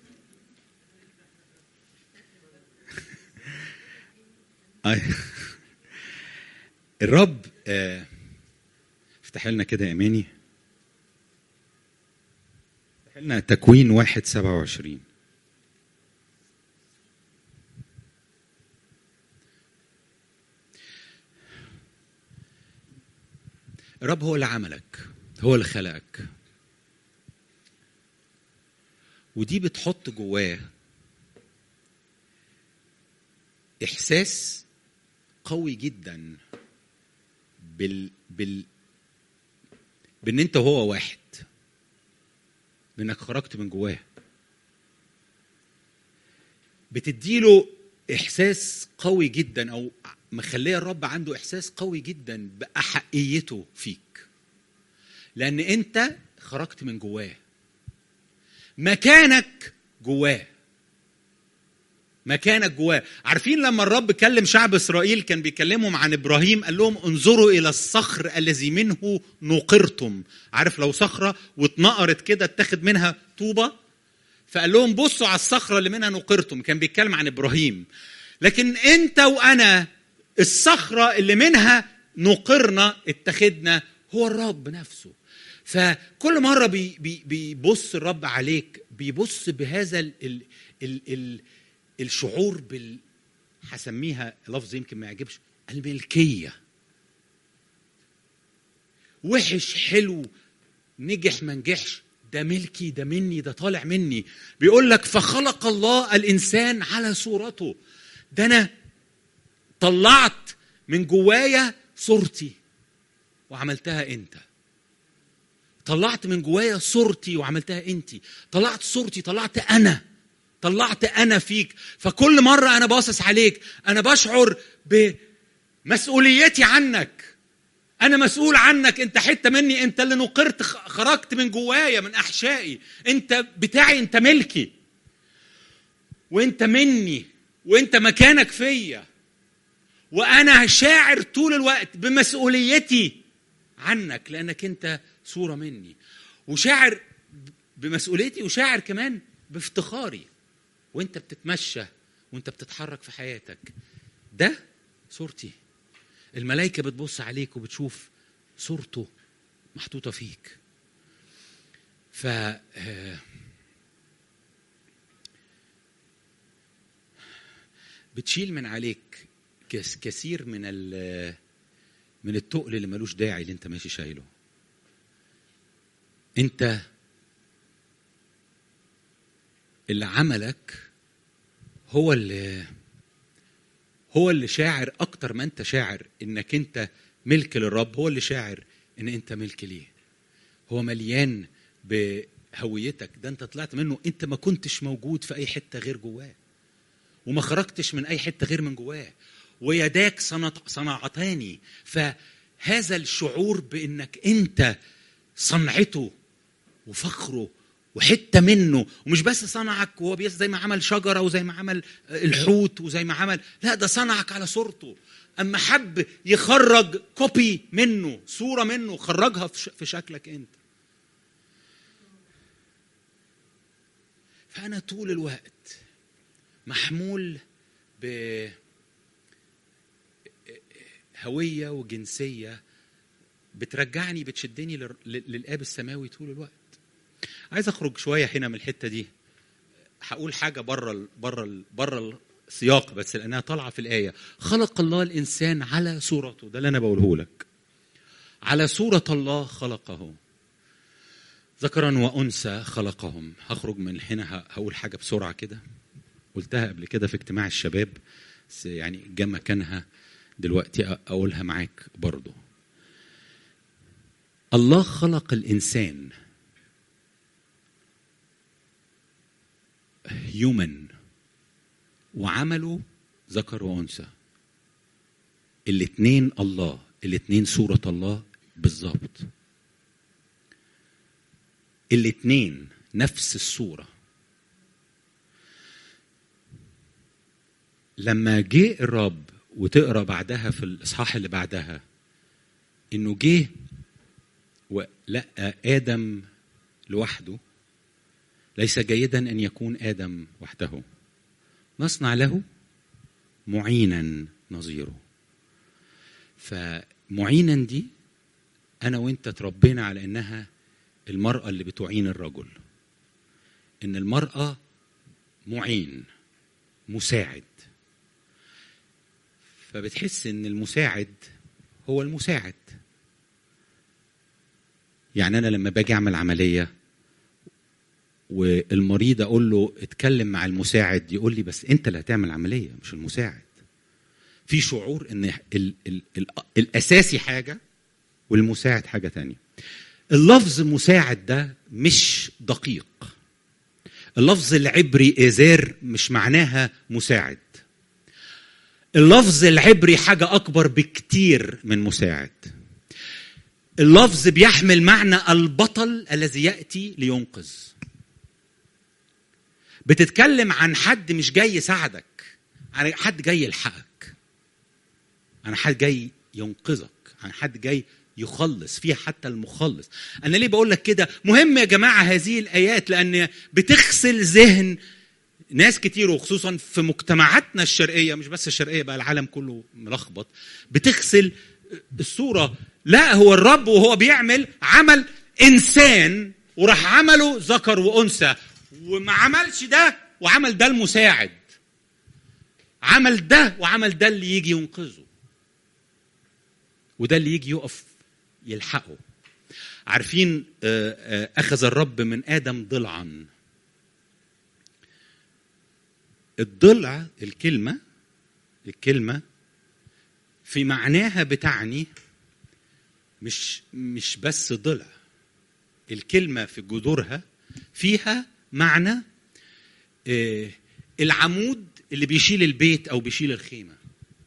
Speaker 3: الرب افتح لنا كده يا اماني افتح لنا تكوين واحد سبعة وعشرين الرب هو اللي عملك هو اللي خلقك ودي بتحط جواه احساس قوي جدا بال بال بان انت وهو واحد بانك خرجت من جواه بتديله احساس قوي جدا او مخليه الرب عنده احساس قوي جدا باحقيته فيك لان انت خرجت من جواه مكانك جواه مكانك جواه عارفين لما الرب كلم شعب اسرائيل كان بيكلمهم عن ابراهيم قال لهم انظروا الى الصخر الذي منه نقرتم عارف لو صخره واتنقرت كده اتخذ منها طوبه فقال لهم بصوا على الصخره اللي منها نقرتم كان بيتكلم عن ابراهيم لكن انت وانا الصخره اللي منها نقرنا اتخذنا هو الرب نفسه فكل مره بي بي بيبص الرب عليك بيبص بهذا ال ال ال ال الشعور بال هسميها لفظ يمكن ما يعجبش الملكيه وحش حلو نجح ما نجحش ده ملكي ده مني ده طالع مني بيقول لك فخلق الله الانسان على صورته ده انا طلعت من جوايا صورتي وعملتها انت طلعت من جوايا صورتي وعملتها انت طلعت صورتي طلعت انا طلعت انا فيك فكل مره انا باصص عليك انا بشعر بمسؤوليتي عنك انا مسؤول عنك انت حته مني انت اللي نقرت خرجت من جوايا من احشائي انت بتاعي انت ملكي وانت مني وانت مكانك فيا وانا شاعر طول الوقت بمسؤوليتي عنك لانك انت صوره مني وشاعر بمسؤوليتي وشاعر كمان بافتخاري وانت بتتمشى وانت بتتحرك في حياتك ده صورتي الملائكه بتبص عليك وبتشوف صورته محطوطه فيك ف بتشيل من عليك كثير من من التقل اللي ملوش داعي اللي انت ماشي شايله انت اللي عملك هو اللي هو اللي شاعر اكتر ما انت شاعر انك انت ملك للرب هو اللي شاعر ان انت ملك ليه هو مليان بهويتك ده انت طلعت منه انت ما كنتش موجود في اي حته غير جواه وما خرجتش من اي حته غير من جواه ويداك صنعتاني فهذا الشعور بانك انت صنعته وفخره وحته منه ومش بس صنعك وهو بيس زي ما عمل شجره وزي ما عمل الحوت وزي ما عمل لا ده صنعك على صورته اما حب يخرج كوبي منه صوره منه خرجها في شكلك انت فانا طول الوقت محمول ب هويه وجنسيه بترجعني بتشدني للاب السماوي طول الوقت عايز اخرج شويه هنا من الحته دي هقول حاجه بره بره بره السياق بس لانها طالعه في الايه خلق الله الانسان على صورته ده اللي انا بقوله لك على صوره الله خلقه ذكرا وانثى خلقهم هخرج من هنا هقول حاجه بسرعه كده قلتها قبل كده في اجتماع الشباب بس يعني جه مكانها دلوقتي اقولها معاك برضو الله خلق الانسان هيومن وعمله ذكر وانثى الاثنين الله الاثنين صورة الله بالظبط الاثنين نفس الصورة لما جه الرب وتقرا بعدها في الاصحاح اللي بعدها انه جه ولقى ادم لوحده ليس جيدا ان يكون ادم وحده نصنع له معينا نظيره فمعينا دي انا وانت تربينا على انها المراه اللي بتعين الرجل ان المراه معين مساعد فبتحس ان المساعد هو المساعد يعني انا لما باجي اعمل عمليه والمريض اقول له اتكلم مع المساعد يقول لي بس انت اللي هتعمل عمليه مش المساعد في شعور ان ال ال ال الاساسي حاجه والمساعد حاجه تانية اللفظ مساعد ده مش دقيق اللفظ العبري ازار مش معناها مساعد اللفظ العبري حاجه اكبر بكتير من مساعد اللفظ بيحمل معنى البطل الذي ياتي لينقذ بتتكلم عن حد مش جاي يساعدك عن حد جاي يلحقك عن حد جاي ينقذك عن حد جاي يخلص فيها حتى المخلص انا ليه بقول لك كده مهم يا جماعه هذه الايات لان بتغسل ذهن ناس كتير وخصوصا في مجتمعاتنا الشرقيه مش بس الشرقيه بقى العالم كله ملخبط بتغسل
Speaker 1: الصوره لا هو الرب وهو بيعمل عمل انسان وراح عمله ذكر وانثى وما عملش ده وعمل ده المساعد عمل ده وعمل ده اللي يجي ينقذه وده اللي يجي يقف يلحقه عارفين آه، آه، اخذ الرب من ادم ضلعا الضلع الكلمه الكلمه في معناها بتعني مش مش بس ضلع الكلمه في جذورها فيها معنى آه، العمود اللي بيشيل البيت او بيشيل الخيمه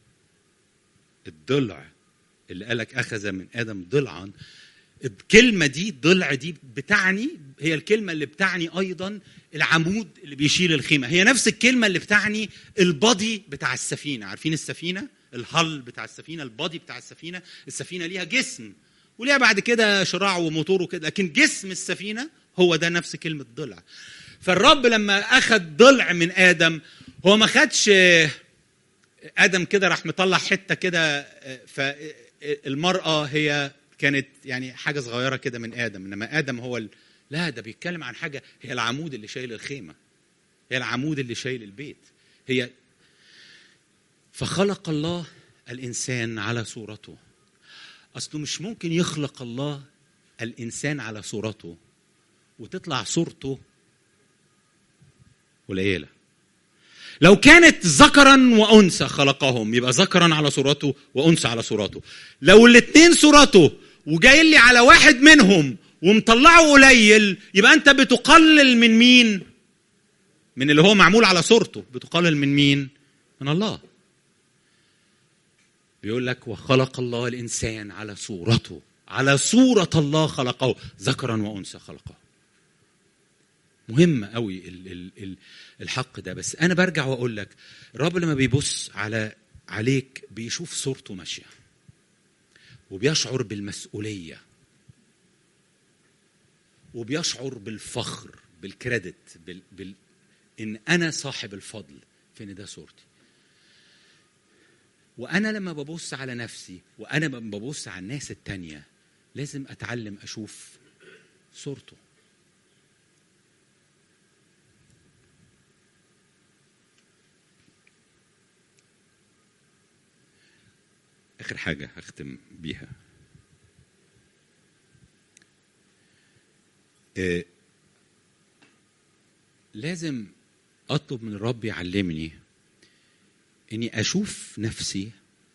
Speaker 1: الضلع اللي قالك اخذ من ادم ضلعا الكلمه دي ضلع دي بتعني هي الكلمه اللي بتعني ايضا العمود اللي بيشيل الخيمه هي نفس الكلمه اللي بتعني البادي بتاع السفينه عارفين السفينه الهل بتاع السفينه البادي بتاع السفينه السفينه ليها جسم وليها بعد كده شراع وموتور وكده لكن جسم السفينه هو ده نفس كلمه ضلع فالرب لما اخذ ضلع من ادم هو ما خدش آه، ادم كده راح مطلع حته كده آه، فالمراه هي كانت يعني حاجه صغيره كده من ادم انما ادم هو ال... لا ده بيتكلم عن حاجه هي العمود اللي شايل الخيمه هي العمود اللي شايل البيت هي فخلق الله الانسان على صورته اصله مش ممكن يخلق الله الانسان على صورته وتطلع صورته قليله لو كانت ذكرا وانثى خلقهم يبقى ذكرا على صورته وانثى على صورته لو الاثنين صورته وجاي لي على واحد منهم ومطلعه قليل يبقى انت بتقلل من مين من اللي هو معمول على صورته بتقلل من مين من الله بيقول لك وخلق الله الانسان على صورته على صورة الله خلقه ذكرا وانثى خلقه مهم قوي ال- ال- ال- الحق ده بس انا برجع واقول لك الرب لما بيبص على عليك بيشوف صورته ماشيه وبيشعر بالمسؤوليه وبيشعر بالفخر بالكريدت بال... بال... ان انا صاحب الفضل في ان ده صورتي وانا لما ببص على نفسي وانا لما ببص على الناس التانية لازم اتعلم اشوف صورته اخر حاجه هختم بيها آه، لازم اطلب من الرب يعلمني اني اشوف نفسي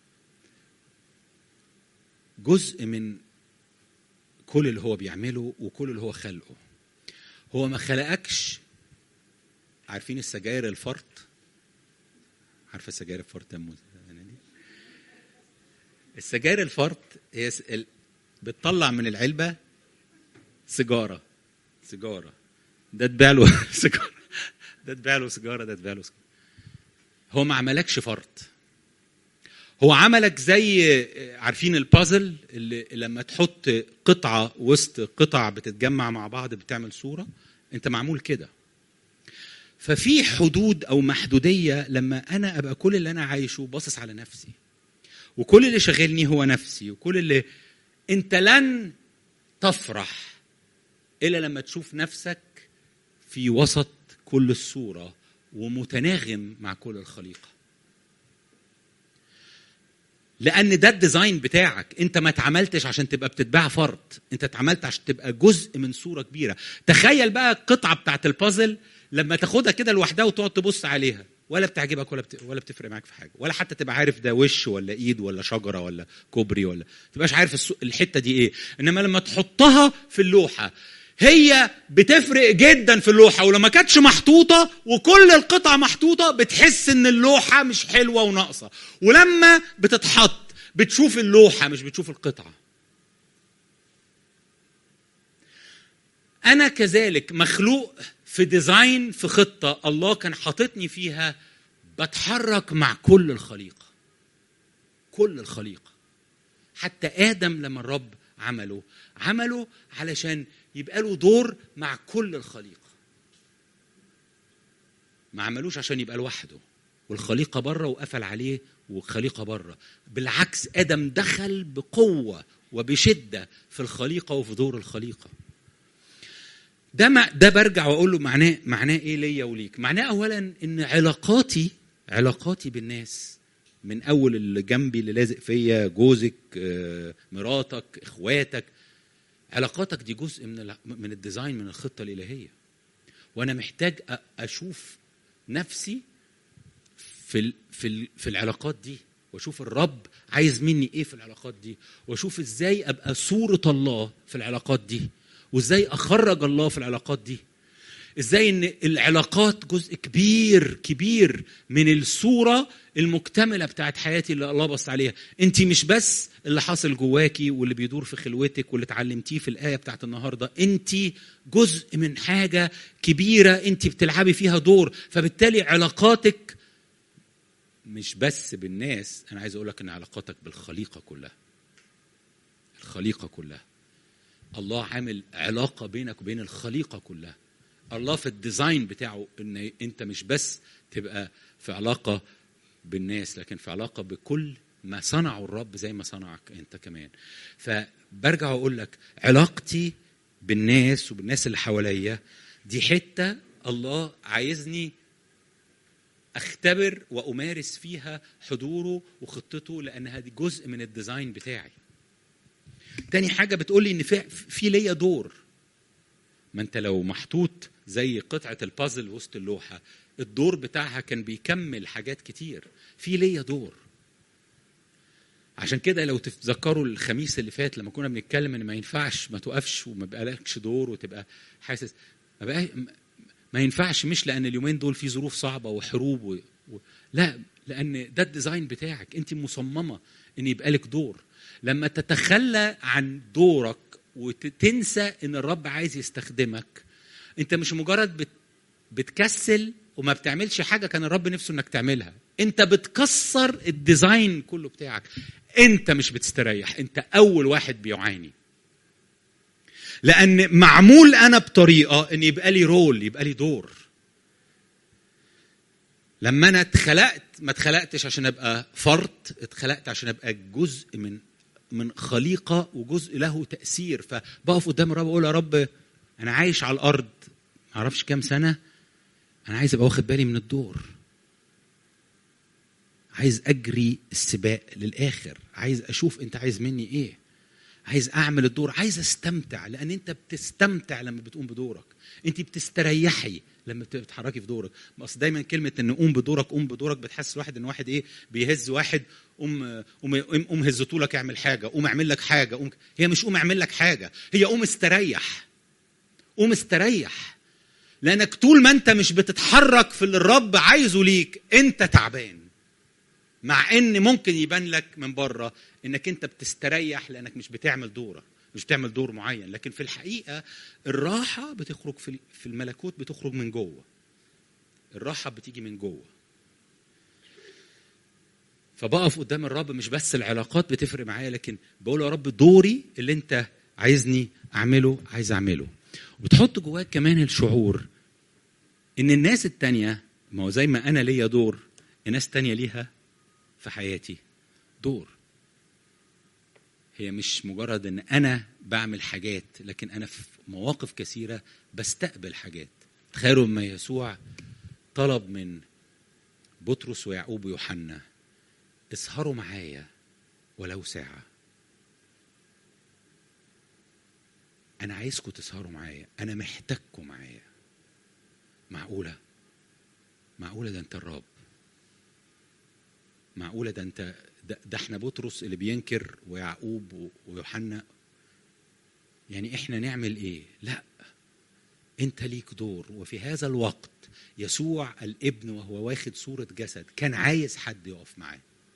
Speaker 1: جزء من كل اللي هو بيعمله وكل اللي هو خلقه هو ما خلقكش عارفين السجاير الفرط عارفه السجاير الفرط يا أم زينة دي السجاير الفرط هي س- ال- بتطلع من العلبه سيجاره سيجاره ده اتباع له سيجاره ده اتباع له سيجاره ده اتباع له سيجاره هو ما عملكش فرط هو عملك زي عارفين البازل اللي لما تحط قطعه وسط قطع بتتجمع مع بعض بتعمل صوره انت معمول كده ففي حدود او محدوديه لما انا ابقى كل اللي انا عايشه باصص على نفسي وكل اللي شاغلني هو نفسي وكل اللي انت لن تفرح الا لما تشوف نفسك في وسط كل الصوره ومتناغم مع كل الخليقه لان ده الديزاين بتاعك انت ما اتعملتش عشان تبقى بتتباع فرد انت اتعملت عشان تبقى جزء من صوره كبيره تخيل بقى القطعه بتاعت البازل لما تاخدها كده لوحدها وتقعد تبص عليها ولا بتعجبك ولا بت... ولا بتفرق معاك في حاجه ولا حتى تبقى عارف ده وش ولا ايد ولا شجره ولا كوبري ولا تبقاش عارف السو... الحته دي ايه انما لما تحطها في اللوحه هي بتفرق جدا في اللوحه ولما كانتش محطوطه وكل القطع محطوطه بتحس ان اللوحه مش حلوه وناقصه ولما بتتحط بتشوف اللوحه مش بتشوف القطعه انا كذلك مخلوق في ديزاين في خطه الله كان حاططني فيها بتحرك مع كل الخليقه كل الخليقه حتى ادم لما الرب عمله عمله علشان يبقى له دور مع كل الخليقه ما عملوش عشان يبقى لوحده والخليقه بره وقفل عليه والخليقه بره بالعكس ادم دخل بقوه وبشده في الخليقه وفي دور الخليقه ده ما ده برجع واقول له معناه معناه ايه ليا وليك معناه اولا ان علاقاتي علاقاتي بالناس من اول اللي جنبي اللي لازق فيا جوزك آه، مراتك اخواتك علاقاتك دي جزء من ال- من الديزاين من الخطه الالهيه وانا محتاج أ- اشوف نفسي في ال في ال في العلاقات دي واشوف الرب عايز مني ايه في العلاقات دي واشوف ازاي ابقى صوره الله في العلاقات دي وازاي اخرج الله في العلاقات دي ازاي ان العلاقات جزء كبير كبير من الصوره المكتمله بتاعت حياتي اللي الله بص عليها انت مش بس اللي حاصل جواكي واللي بيدور في خلوتك واللي اتعلمتيه في الايه بتاعت النهارده انت جزء من حاجه كبيره انت بتلعبي فيها دور فبالتالي علاقاتك مش بس بالناس انا عايز اقول لك ان علاقاتك بالخليقه كلها الخليقه كلها الله عامل علاقه بينك وبين الخليقه كلها الله في الديزاين بتاعه ان انت مش بس تبقى في علاقه بالناس لكن في علاقه بكل ما صنعه الرب زي ما صنعك انت كمان فبرجع واقول لك علاقتي بالناس وبالناس اللي حواليا دي حته الله عايزني اختبر وامارس فيها حضوره وخطته لانها دي جزء من الديزاين بتاعي تاني حاجه بتقول لي ان في في ليا دور ما انت لو محطوط زي قطعه البازل وسط اللوحه الدور بتاعها كان بيكمل حاجات كتير في ليا دور عشان كده لو تتذكروا الخميس اللي فات لما كنا بنتكلم ان ما ينفعش ما توقفش وما بقالكش دور وتبقى حاسس ما بقى ما ينفعش مش لان اليومين دول في ظروف صعبه وحروب و... و... لا لان ده الديزاين بتاعك انت مصممه ان يبقى لك دور لما تتخلى عن دورك وتنسى ان الرب عايز يستخدمك انت مش مجرد بت... بتكسل وما بتعملش حاجه كان الرب نفسه انك تعملها انت بتكسر الديزاين كله بتاعك انت مش بتستريح انت اول واحد بيعاني لان معمول انا بطريقه ان يبقى لي رول يبقى لي دور لما انا اتخلقت ما اتخلقتش عشان ابقى فرد اتخلقت عشان ابقى جزء من من خليقه وجزء له تاثير فبقف قدام الرب اقول يا رب انا عايش على الارض ما اعرفش كام سنه انا عايز ابقى واخد بالي من الدور عايز اجري السباق للاخر عايز اشوف انت عايز مني ايه عايز اعمل الدور عايز استمتع لان انت بتستمتع لما بتقوم بدورك انت بتستريحي لما بتتحركي في دورك اصل دايما كلمه ان قوم بدورك قوم بدورك بتحسس واحد ان واحد ايه بيهز واحد قوم قوم قوم هزته لك اعمل حاجه قوم اعمل لك حاجه قوم هي مش قوم اعمل لك حاجه هي قوم استريح قوم استريح لانك طول ما انت مش بتتحرك في اللي الرب عايزه ليك انت تعبان مع ان ممكن يبان لك من بره انك انت بتستريح لانك مش بتعمل دورك مش بتعمل دور معين لكن في الحقيقه الراحه بتخرج في في الملكوت بتخرج من جوه الراحه بتيجي من جوه فبقف قدام الرب مش بس العلاقات بتفرق معايا لكن بقول يا رب دوري اللي انت عايزني اعمله عايز اعمله وبتحط جواك كمان الشعور ان الناس التانية ما هو زي ما انا ليا دور الناس تانية ليها في حياتي دور هي مش مجرد ان انا بعمل حاجات لكن انا في مواقف كثيره بستقبل حاجات تخيلوا لما يسوع طلب من بطرس ويعقوب ويوحنا اسهروا معايا ولو ساعه انا عايزكم تسهروا معايا انا محتاجكم معايا معقوله معقوله ده انت الرب معقوله ده انت ده, ده احنا بطرس اللي بينكر ويعقوب ويوحنا يعني احنا نعمل ايه لا انت ليك دور وفي هذا الوقت يسوع الابن وهو واخد صورة جسد كان عايز حد يقف معاه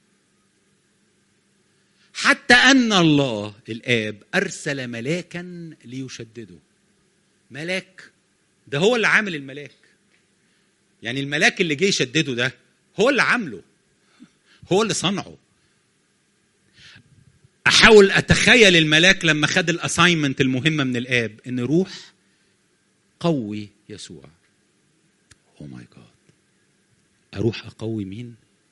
Speaker 1: حتى ان الله الاب ارسل ملاكا ليشدده ملاك ده هو اللي عامل الملاك يعني الملاك اللي جه يشدده ده هو اللي عامله هو اللي صنعه احاول اتخيل الملاك لما خد الاساينمنت المهمه من الاب ان روح قوي يسوع او ماي جاد اروح اقوي مين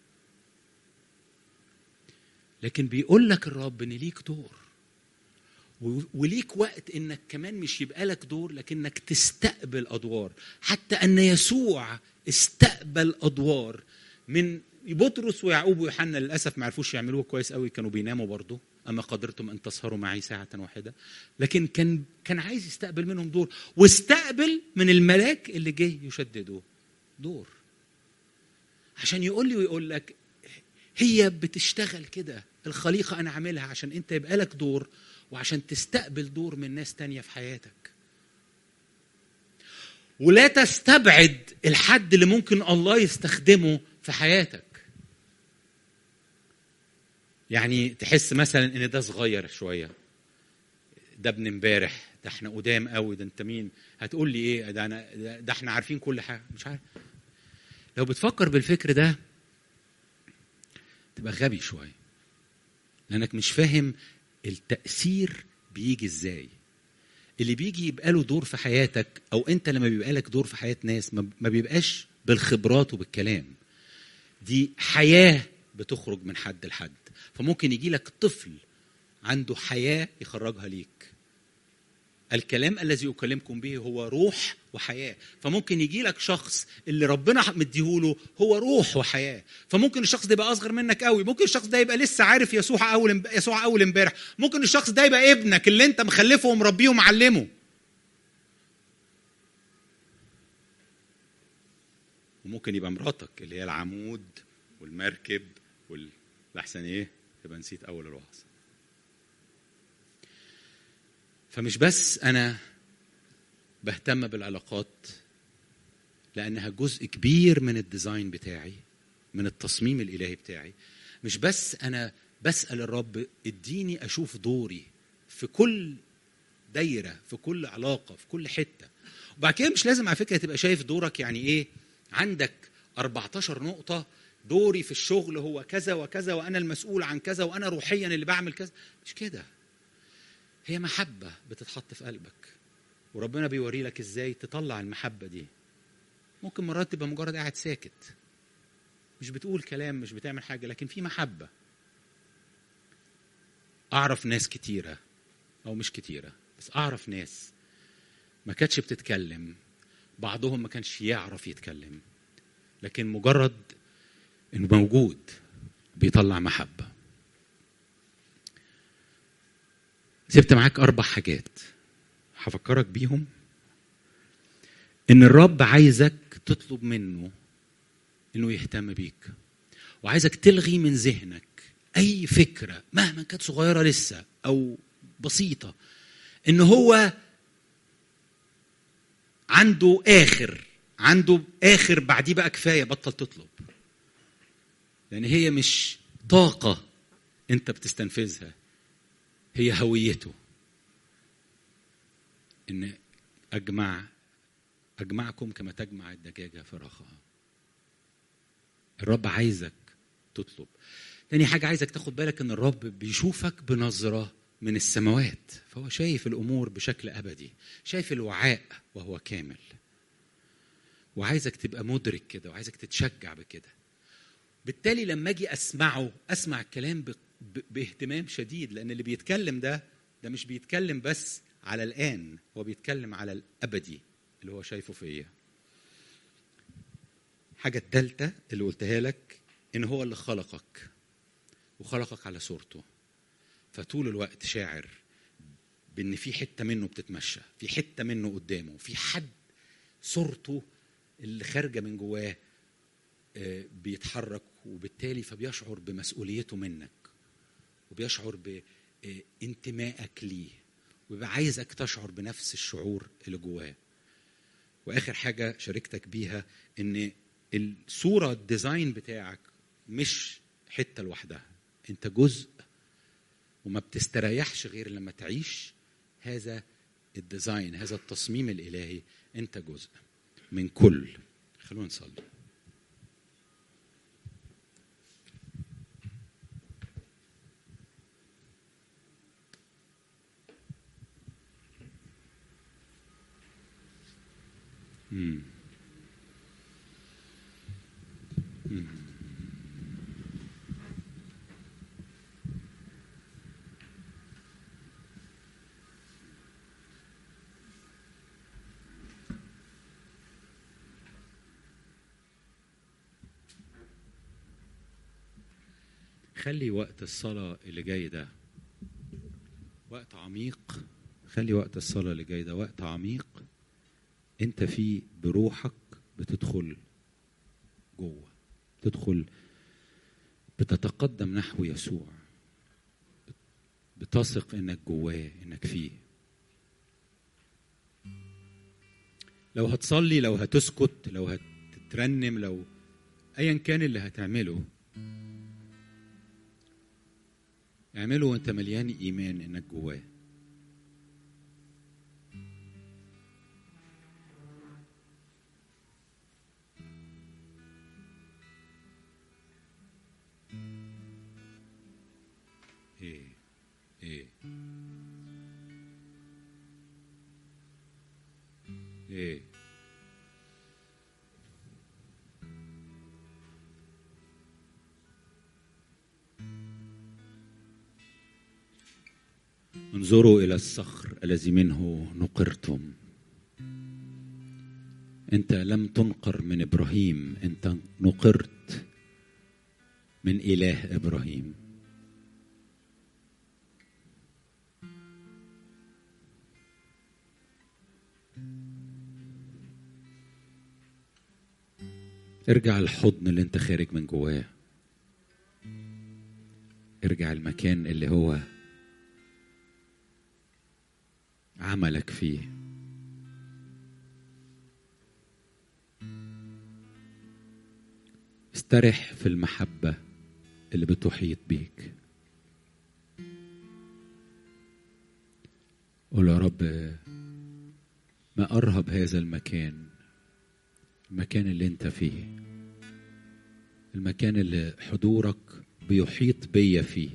Speaker 1: لكن بيقول لك الرب ان ليك دور و- وليك وقت انك كمان مش يبقى لك دور لكنك تستقبل ادوار حتى ان يسوع استقبل ادوار من بطرس ويعقوب ويوحنا للاسف ما عرفوش يعملوها كويس قوي كانوا بيناموا برضه اما قدرتم ان تسهروا معي ساعه واحده لكن كان كان عايز يستقبل منهم دور واستقبل من الملاك اللي جه يشدده دور عشان يقول لي ويقول لك هي بتشتغل كده الخليقة أنا عاملها عشان أنت يبقى لك دور وعشان تستقبل دور من ناس تانية في حياتك ولا تستبعد الحد اللي ممكن الله يستخدمه في حياتك يعني تحس مثلا ان ده صغير شويه ده ابن امبارح ده احنا قدام قوي ده انت مين هتقول لي ايه ده انا ده, ده احنا عارفين كل حاجه مش عارف لو بتفكر بالفكر ده تبقى غبي شويه لانك مش فاهم التاثير بيجي ازاي اللي بيجي يبقى له دور في حياتك او انت لما بيبقى لك دور في حياه ناس ما ما بيبقاش بالخبرات وبالكلام دي حياه بتخرج من حد لحد فممكن يجي لك طفل عنده حياه يخرجها ليك الكلام الذي اكلمكم به هو روح وحياه فممكن يجي لك شخص اللي ربنا مديهوله هو روح وحياه فممكن الشخص ده يبقى اصغر منك قوي ممكن الشخص ده يبقى لسه عارف يسوع اول امب- يسوع اول امبارح ممكن الشخص ده يبقى ابنك اللي انت مخلفه ومربيه ومعلمه وممكن يبقى مراتك اللي هي العمود والمركب وال لحسن ايه يبقى نسيت اول الوعظ فمش بس انا بهتم بالعلاقات لانها جزء كبير من الديزاين بتاعي من التصميم الالهي بتاعي مش بس انا بسال الرب اديني اشوف دوري في كل دايره في كل علاقه في كل حته وبعد كده مش لازم على فكره تبقى شايف دورك يعني ايه عندك 14 نقطه دوري في الشغل هو كذا وكذا وانا المسؤول عن كذا وانا روحيا اللي بعمل كذا مش كده هي محبة بتتحط في قلبك وربنا بيوري لك ازاي تطلع المحبة دي ممكن مرات تبقى مجرد قاعد ساكت مش بتقول كلام مش بتعمل حاجة لكن في محبة أعرف ناس كتيرة أو مش كتيرة بس أعرف ناس ما كانتش بتتكلم بعضهم ما كانش يعرف يتكلم لكن مجرد إنه موجود بيطلع محبة سبت معاك أربع حاجات هفكرك بيهم إن الرب عايزك تطلب منه إنه يهتم بيك وعايزك تلغي من ذهنك أي فكرة مهما كانت صغيرة لسه أو بسيطة إن هو عنده آخر عنده آخر بعديه بقى كفاية بطل تطلب لأن هي مش طاقة أنت بتستنفذها هي هويته ان اجمع اجمعكم كما تجمع الدجاجه فراخها الرب عايزك تطلب تاني حاجه عايزك تاخد بالك ان الرب بيشوفك بنظره من السماوات فهو شايف الامور بشكل ابدي شايف الوعاء وهو كامل وعايزك تبقى مدرك كده وعايزك تتشجع بكده بالتالي لما اجي اسمعه اسمع الكلام ب- ب- باهتمام شديد لان اللي بيتكلم ده ده مش بيتكلم بس على الان هو بيتكلم على الابدي اللي هو شايفه فيا حاجه الثالثه اللي قلتها لك ان هو اللي خلقك وخلقك على صورته فطول الوقت شاعر بان في حته منه بتتمشى في حته منه قدامه في حد صورته اللي خارجه من جواه آه، بيتحرك وبالتالي فبيشعر بمسؤوليته منك وبيشعر بانتمائك ليه ويبقى عايزك تشعر بنفس الشعور اللي جواه واخر حاجه شاركتك بيها ان الصوره الديزاين بتاعك مش حته لوحدها انت جزء وما بتستريحش غير لما تعيش هذا الديزاين هذا التصميم الالهي انت جزء من كل خلونا نصلي خلي وقت الصلاة اللي جاي ده وقت عميق خلي وقت الصلاة اللي جاي ده وقت عميق انت فيه بروحك بتدخل جوه تدخل بتتقدم نحو يسوع بتثق انك جواه انك فيه لو هتصلي لو هتسكت لو هتترنم لو ايا كان اللي هتعمله اعمله وانت مليان ايمان انك جواه ايه ايه ايه انظروا الى الصخر الذي منه نقرتم انت لم تنقر من ابراهيم انت نقرت من اله ابراهيم ارجع الحضن اللي انت خارج من جواه ارجع المكان اللي هو عملك فيه استرح في المحبة اللي بتحيط بيك قول يا رب ما أرهب هذا المكان المكان اللي انت فيه المكان اللي حضورك بيحيط بيا فيه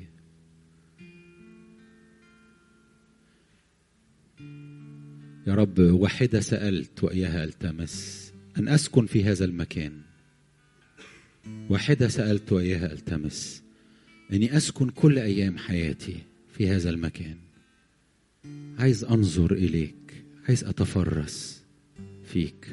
Speaker 1: يا رب واحدة سألت وإياها التمس أن أسكن في هذا المكان واحدة سألت وإياها التمس أني أسكن كل أيام حياتي في هذا المكان عايز أنظر إليك عايز أتفرس فيك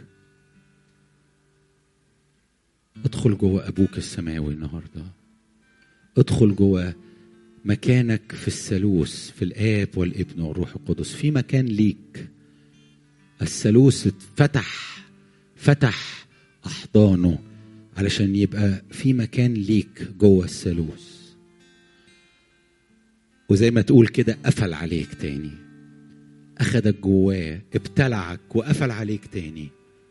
Speaker 1: ادخل جوه ابوك السماوي النهارده ادخل جوه مكانك في الثالوث في الاب والابن والروح القدس في مكان ليك الثالوث اتفتح فتح احضانه علشان يبقى في مكان ليك جوه الثالوث وزي ما تقول كده قفل عليك تاني اخدك جواه ابتلعك وقفل عليك تاني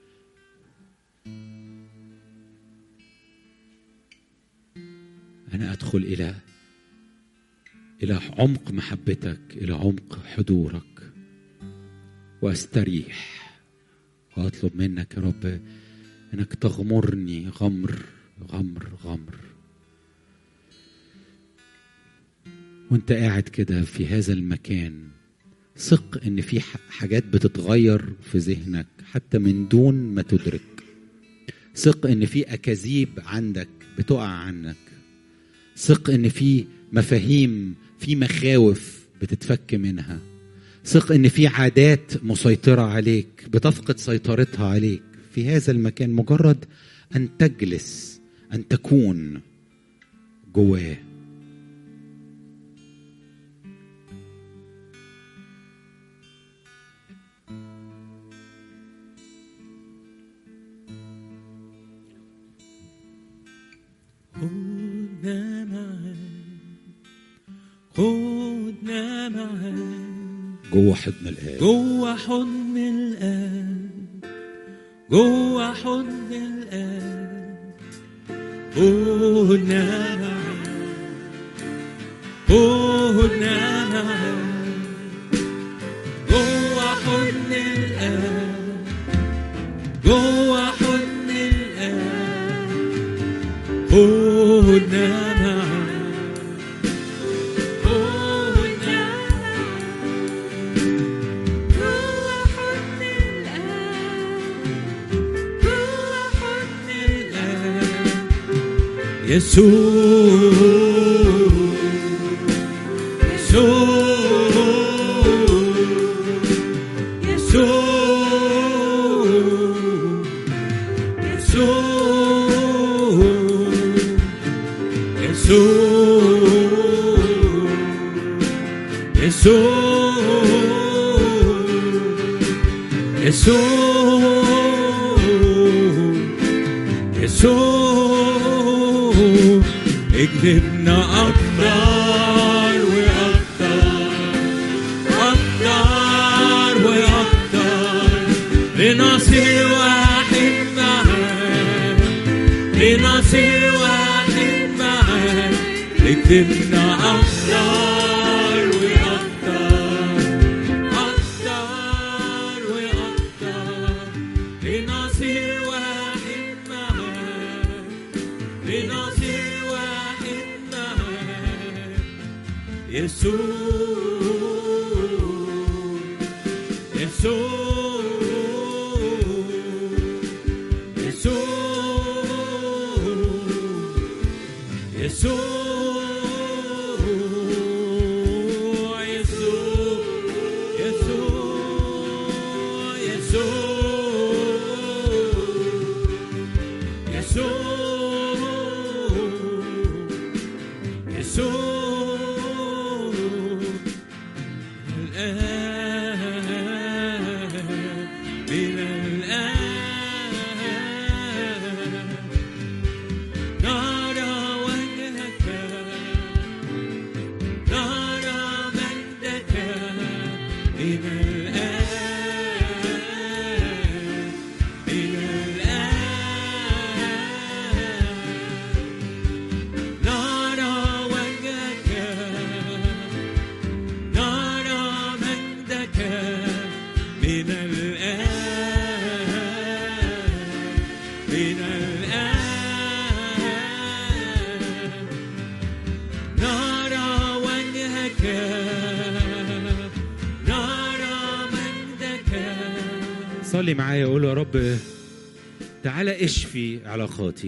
Speaker 1: أنا أدخل إلى إلى عمق محبتك إلى عمق حضورك وأستريح وأطلب منك يا رب إنك تغمرني غمر غمر غمر وانت قاعد كده في هذا المكان ثق ان في حاجات بتتغير في ذهنك حتى من دون ما تدرك ثق ان في اكاذيب عندك بتقع عنك ثق ان في مفاهيم في مخاوف بتتفك منها ثق ان في عادات مسيطره عليك بتفقد سيطرتها عليك في هذا المكان مجرد ان تجلس ان تكون جواه
Speaker 2: خدنا معاك خدنا معاك
Speaker 1: جوه حضن الآب
Speaker 2: جوه حضن الآب جوه حضن الآب خدنا معاك خدنا معاك جوه حضن الآب جوه حضن الآب خدنا معاك خدنا
Speaker 4: جوا حضن الآب جوا حضن
Speaker 2: يسوع يسوع يسوع يسوع يسوع يسوع يسوع اكذبنا أكتر وأكتر أكتر وأكتر لنصير واحد معاك لنصير واحد معاك اكذبنا أكتر وأكتر أكتر وأكتر لنصير واحد معاك لنصير واحد معاك يسوع يسوع يسوع يسوع يسوع يسوع يسوع يسوع يسوع الآن من الآن نرى وجهك نرى مجدك من الآن من الآن نرى وجهك نرى مجدك من الآن من الآن نرى وجهك نرى مجدك
Speaker 3: صلي معايا قول يا رب تعالى اشفي علاقاتي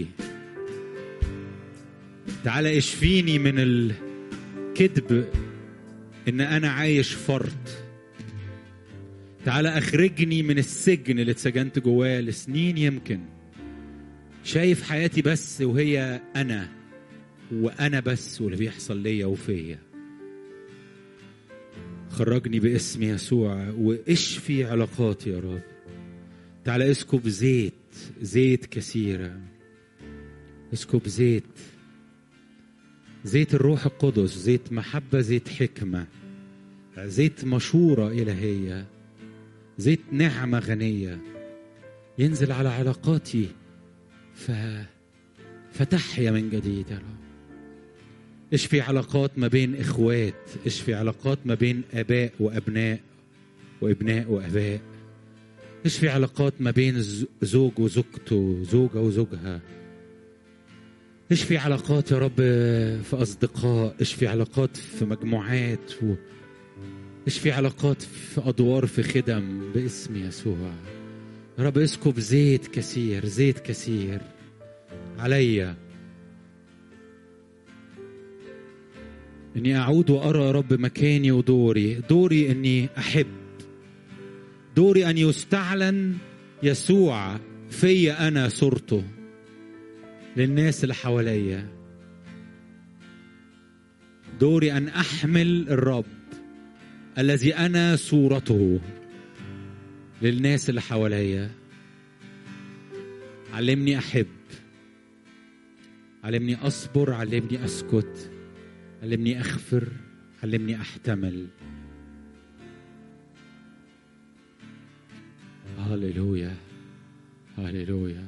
Speaker 3: تعالى اشفيني من الكذب ان انا عايش فرد تعالى اخرجني من السجن اللي اتسجنت جواه لسنين يمكن شايف حياتي بس وهي انا وانا بس واللي بيحصل ليا وفيا خرجني باسم يسوع واشفي علاقاتي يا رب تعالى اسكب زيت زيت كثيرة اسكب زيت زيت الروح القدس زيت محبة زيت حكمة زيت مشورة إلهية زيت نعمة غنية ينزل على علاقاتي ف... فتحيا من جديد يا رب اشفي علاقات ما بين اخوات اشفي علاقات ما بين اباء وابناء وابناء واباء اشفي علاقات ما بين ز- زوج وزوجته زوجة وزوجها اشفي علاقات يا رب في أصدقاء اشفي علاقات في مجموعات و... اشفي علاقات في أدوار في خدم باسم يسوع يا رب اسكب زيت كثير زيت كثير عليا اني اعود وارى يا رب مكاني ودوري دوري اني احب دوري ان يستعلن يسوع في انا صورته للناس اللي حواليا دوري ان احمل الرب الذي انا صورته للناس اللي حواليا علمني احب علمني اصبر علمني اسكت علمني اغفر علمني احتمل هللويا هللويا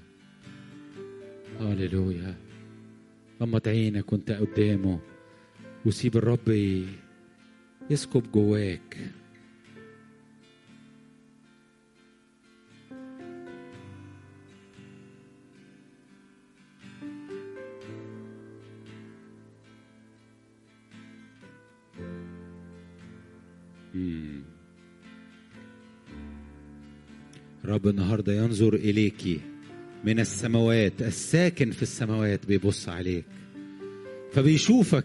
Speaker 3: هللويا غمض عينك وانت قدامه وسيب الرب ي- يسكب جواك مم. رب النهارده ينظر اليك من السماوات الساكن في السماوات بيبص عليك فبيشوفك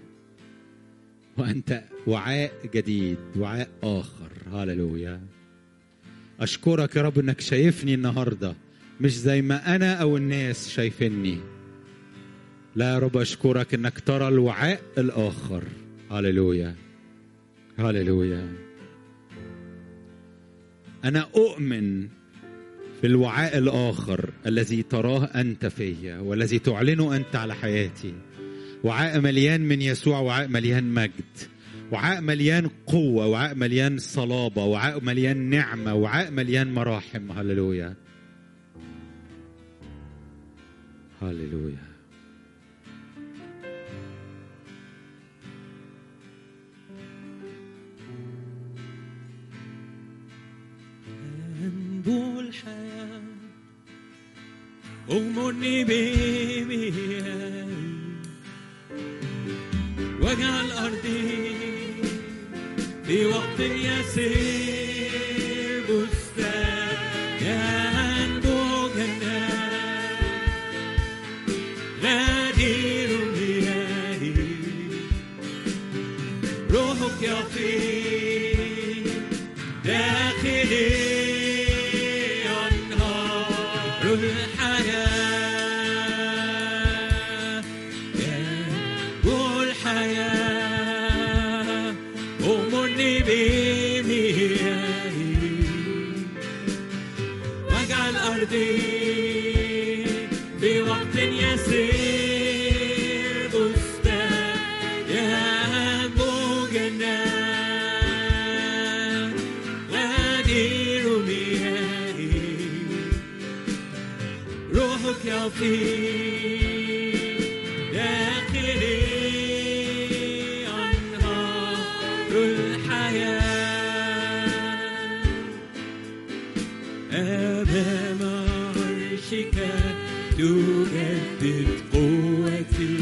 Speaker 3: وانت وعاء جديد وعاء اخر هللويا اشكرك يا رب انك شايفني النهارده مش زي ما انا او الناس شايفيني لا يا رب اشكرك انك ترى الوعاء الاخر هللويا هللويا انا اؤمن في الوعاء الاخر الذي تراه انت فيا والذي تعلنه انت على حياتي وعاء مليان من يسوع وعاء مليان مجد وعاء مليان قوة وعاء مليان صلابة وعاء مليان نعمة وعاء مليان مراحم هللويا هللويا
Speaker 2: ينبوع الحياة أغمرني بمياه واجعل أرضي في وقت يسير بستان ينبوع جنات غدير مياه روحك يطير داخلي أنهار الحياة ينبوع الحياة أمرني بمياه واجعل أرضي في وقت يسير بستان ينبوع جنات غدير مياهي روحك يطير داخلي أنهار الحياة أمام عرشك تجدد قوتي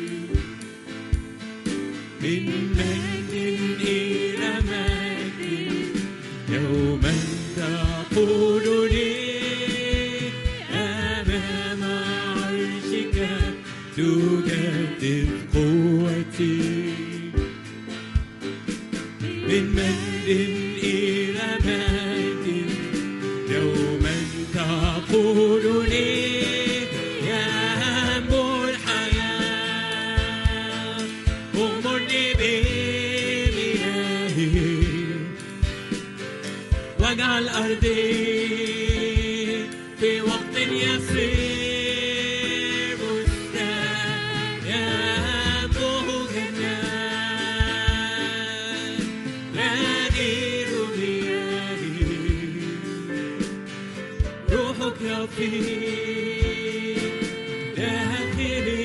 Speaker 2: من مجد إلى مجد يوما تقول لي أمام عرشك تجدد قوتي من مجد إلى مجد يوما تقول لي يا أنبوع الحياة أغمرني بمياهي واجعل أرضي في وقت يسير بستان ينبوع جنات غدير مياهي روحك يطير داخلي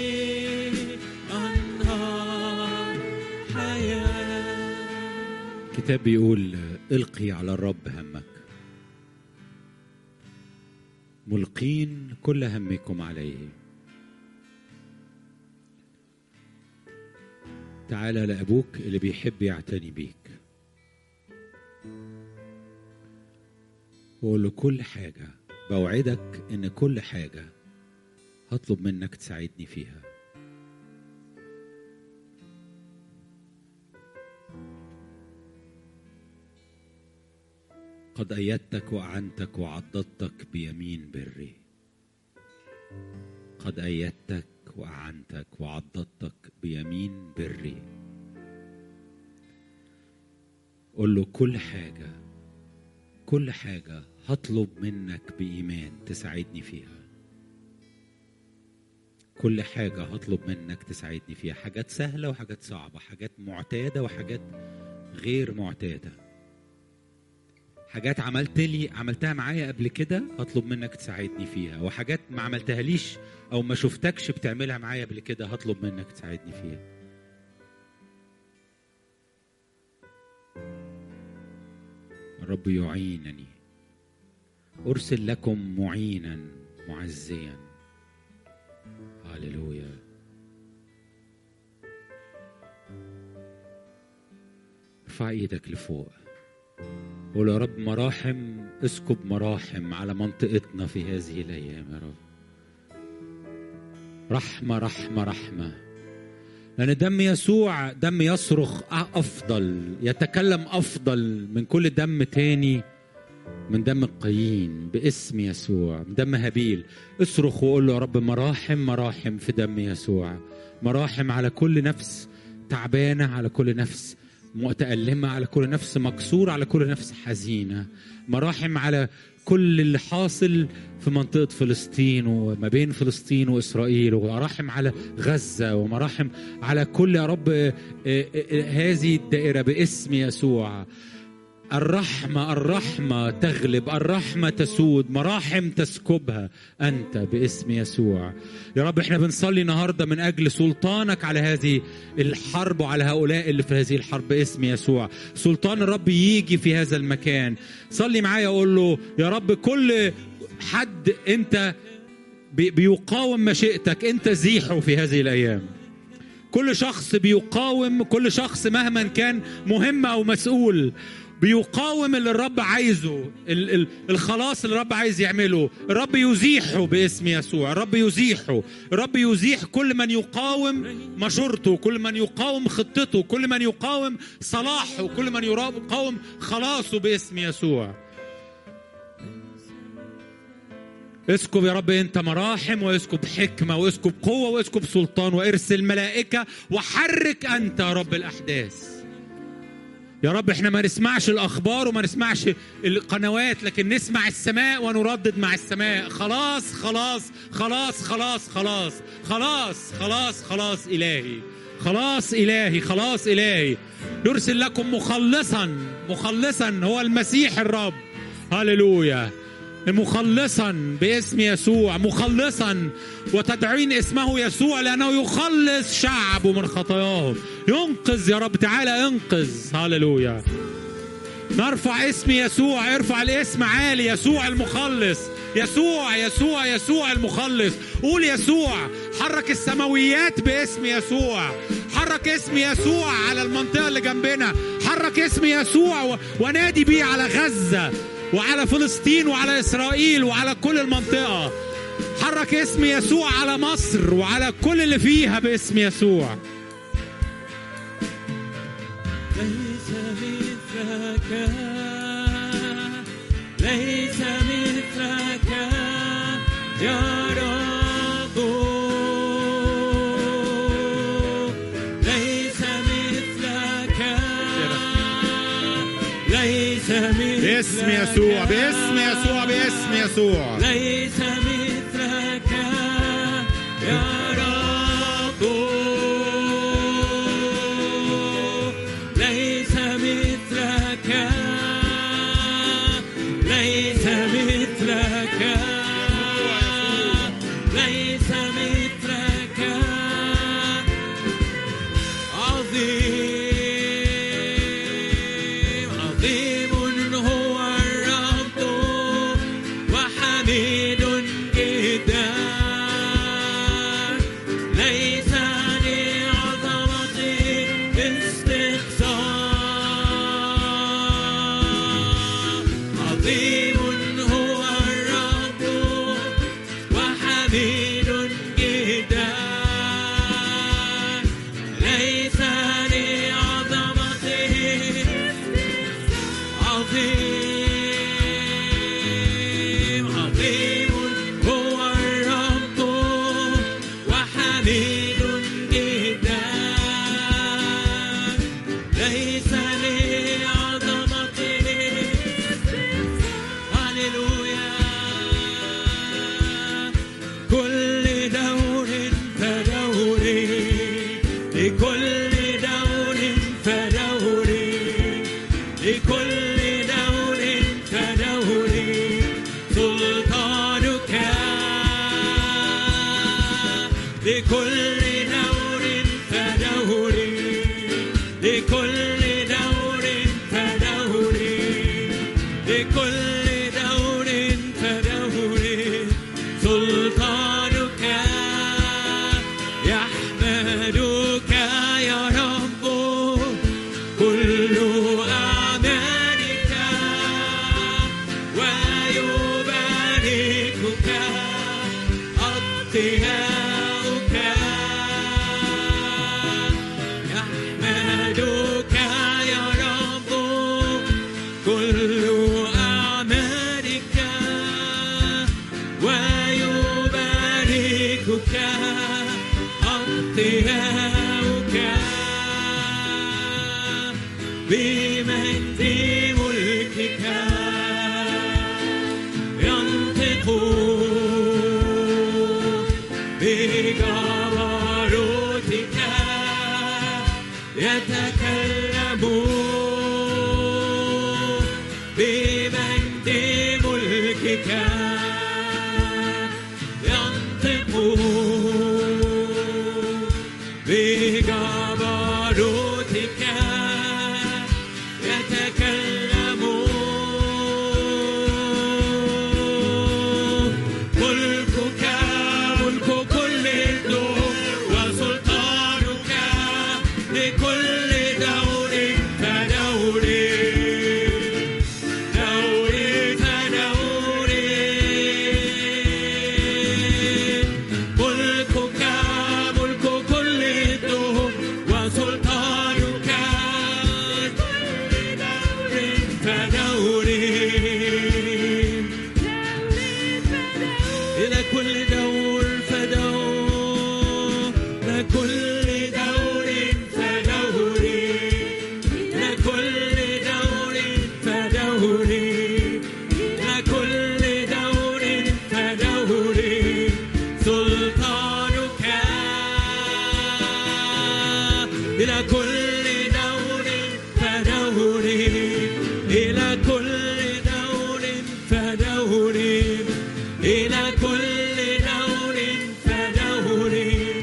Speaker 2: أنهار حياة
Speaker 3: الكتاب بيقول القي على الرب همك ملقين كل همكم عليه تعالى لأبوك اللي بيحب يعتني بيك وقول له كل حاجة بوعدك إن كل حاجة هطلب منك تساعدني فيها قد أيدتك وأعنتك وعضدتك بيمين بري قد أيدتك وأعنتك وعضدتك بيمين بري قل له كل حاجة كل حاجة هطلب منك بإيمان تساعدني فيها كل حاجة هطلب منك تساعدني فيها حاجات سهلة وحاجات صعبة حاجات معتادة وحاجات غير معتادة حاجات عملت لي عملتها معايا قبل كده هطلب منك تساعدني فيها وحاجات ما عملتها ليش او ما شفتكش بتعملها معايا قبل كده هطلب منك تساعدني فيها الرب يعينني ارسل لكم معينا معزيا هللويا ارفع ايدك لفوق قول يا رب مراحم اسكب مراحم على منطقتنا في هذه الايام يا رب رحمه رحمه رحمه لان دم يسوع دم يصرخ افضل يتكلم افضل من كل دم تاني من دم القايين باسم يسوع من دم هابيل اصرخ وقول له يا رب مراحم مراحم في دم يسوع مراحم على كل نفس تعبانه على كل نفس متألمة على كل نفس مكسورة على كل نفس حزينة مراحم على كل اللي حاصل في منطقة فلسطين وما بين فلسطين وإسرائيل ومراحم على غزة ومراحم على كل يا رب آه، آه، آه، هذه الدائرة باسم يسوع الرحمة الرحمة تغلب الرحمة تسود مراحم تسكبها أنت باسم يسوع يا رب احنا بنصلي النهاردة من أجل سلطانك على هذه الحرب وعلى هؤلاء اللي في هذه الحرب باسم يسوع سلطان الرب يجي في هذا المكان صلي معايا أقول له يا رب كل حد أنت بي- بيقاوم مشيئتك أنت زيحه في هذه الأيام كل شخص بيقاوم كل شخص مهما كان مهم او مسؤول بيقاوم اللي الرب عايزه ال- ال- الخلاص اللي الرب عايز يعمله الرب يزيحه باسم يسوع الرب يزيحه الرب يزيح كل من يقاوم مشورته كل من يقاوم خطته كل من يقاوم صلاحه كل من يقاوم خلاصه باسم يسوع اسكب يا رب انت مراحم واسكب حكمه واسكب قوه واسكب سلطان وارسل ملائكه وحرك انت يا رب الاحداث يا رب احنا ما نسمعش الاخبار وما نسمعش القنوات لكن نسمع السماء ونردد مع السماء خلاص خلاص خلاص خلاص خلاص خلاص خلاص خلاص الهي خلاص الهي خلاص الهي يرسل لكم مخلصا مخلصا هو المسيح الرب هللويا مخلصا باسم يسوع مخلصا وتدعين اسمه يسوع لانه يخلص شعبه من خطاياهم ينقذ يا رب تعالى انقذ هللويا نرفع اسم يسوع ارفع الاسم عالي يسوع المخلص يسوع يسوع يسوع المخلص قول يسوع حرك السماويات باسم يسوع حرك اسم يسوع على المنطقة اللي جنبنا حرك اسم يسوع و- ونادي بيه على غزة وعلى فلسطين وعلى إسرائيل وعلى كل المنطقة حرك اسم يسوع على مصر وعلى كل اللي فيها باسم يسوع
Speaker 2: ليس مثلك ليس مثلك يا رب ليس مثلك ليس مثلك
Speaker 3: باسم يسوع باسم يسوع باسم يسوع
Speaker 2: ليس مثلك يا رب ليس مثلك ليس مثلك ليس مثلك عظيم عظيم هو الرب وحميد جدا ليس لعظمته استقصاء عظيم هو الرب وحميد جدا ليس لعظمته عظيم عظيم هو الرب وحميد جدا ليس لعظمته هللويا كل دور فدوري لكل دور فدوري لكل دور فدوري سلطانك لكل دور فدوري لكل دور فدوري لكل دور فدوري سلطانك يحمدك يا رب كل أعمالك ويباركك أتقياؤك يحمدك يا رب كل أعمالك بمجد ملكك ينطق بجبروتك يتكلم ملكك ملك كل الدور وسلطانك لكل دور فدور دور فدور ملكك ملك كل الدهور وسلطانك كل دور فدور إلى كل دور فدور إلى كل دور فدور إلى كل دور فدور إلى كل دور فدور سلطانك إلى كل دور فدور إلى كل دور فدور إلى كل دور فدور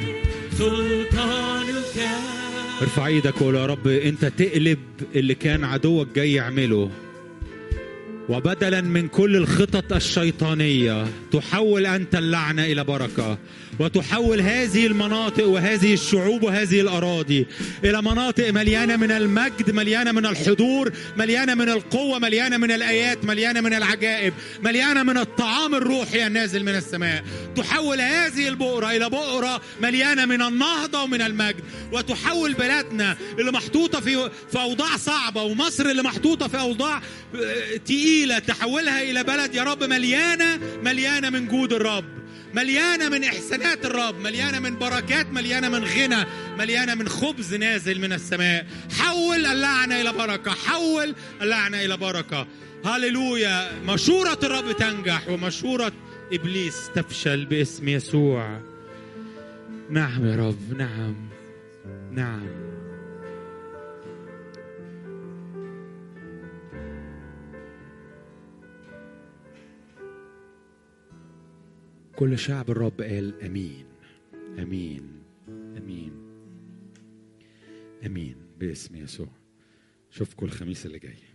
Speaker 2: سلطانك
Speaker 3: ارفع ايدك وقول يا رب انت تقلب اللي كان عدوك جاي يعمله وبدلا من كل الخطط الشيطانية تحول أنت اللعنة إلى بركة وتحول هذه المناطق وهذه الشعوب وهذه الأراضي إلى مناطق مليانة من المجد مليانة من الحضور مليانة من القوة مليانة من الآيات مليانة من العجائب مليانة من الطعام الروحي النازل من السماء تحول هذه البؤرة إلى بؤرة مليانة من النهضة ومن المجد وتحول بلادنا اللي محطوطة في في أوضاع صعبة ومصر اللي محطوطة في أوضاع آه، تقيلة تحولها إلى بلد يا رب مليانة مليانة من جود الرب مليانة من إحسانات الرب مليانة من بركات مليانة من غنى مليانة من خبز نازل من السماء حول اللعنة إلى بركة حول اللعنة إلى بركة هللويا مشورة الرب تنجح ومشورة إبليس تفشل باسم يسوع نعم يا رب نعم نعم كل شعب الرب قال امين امين امين امين باسم يسوع اشوفكم الخميس اللي جاي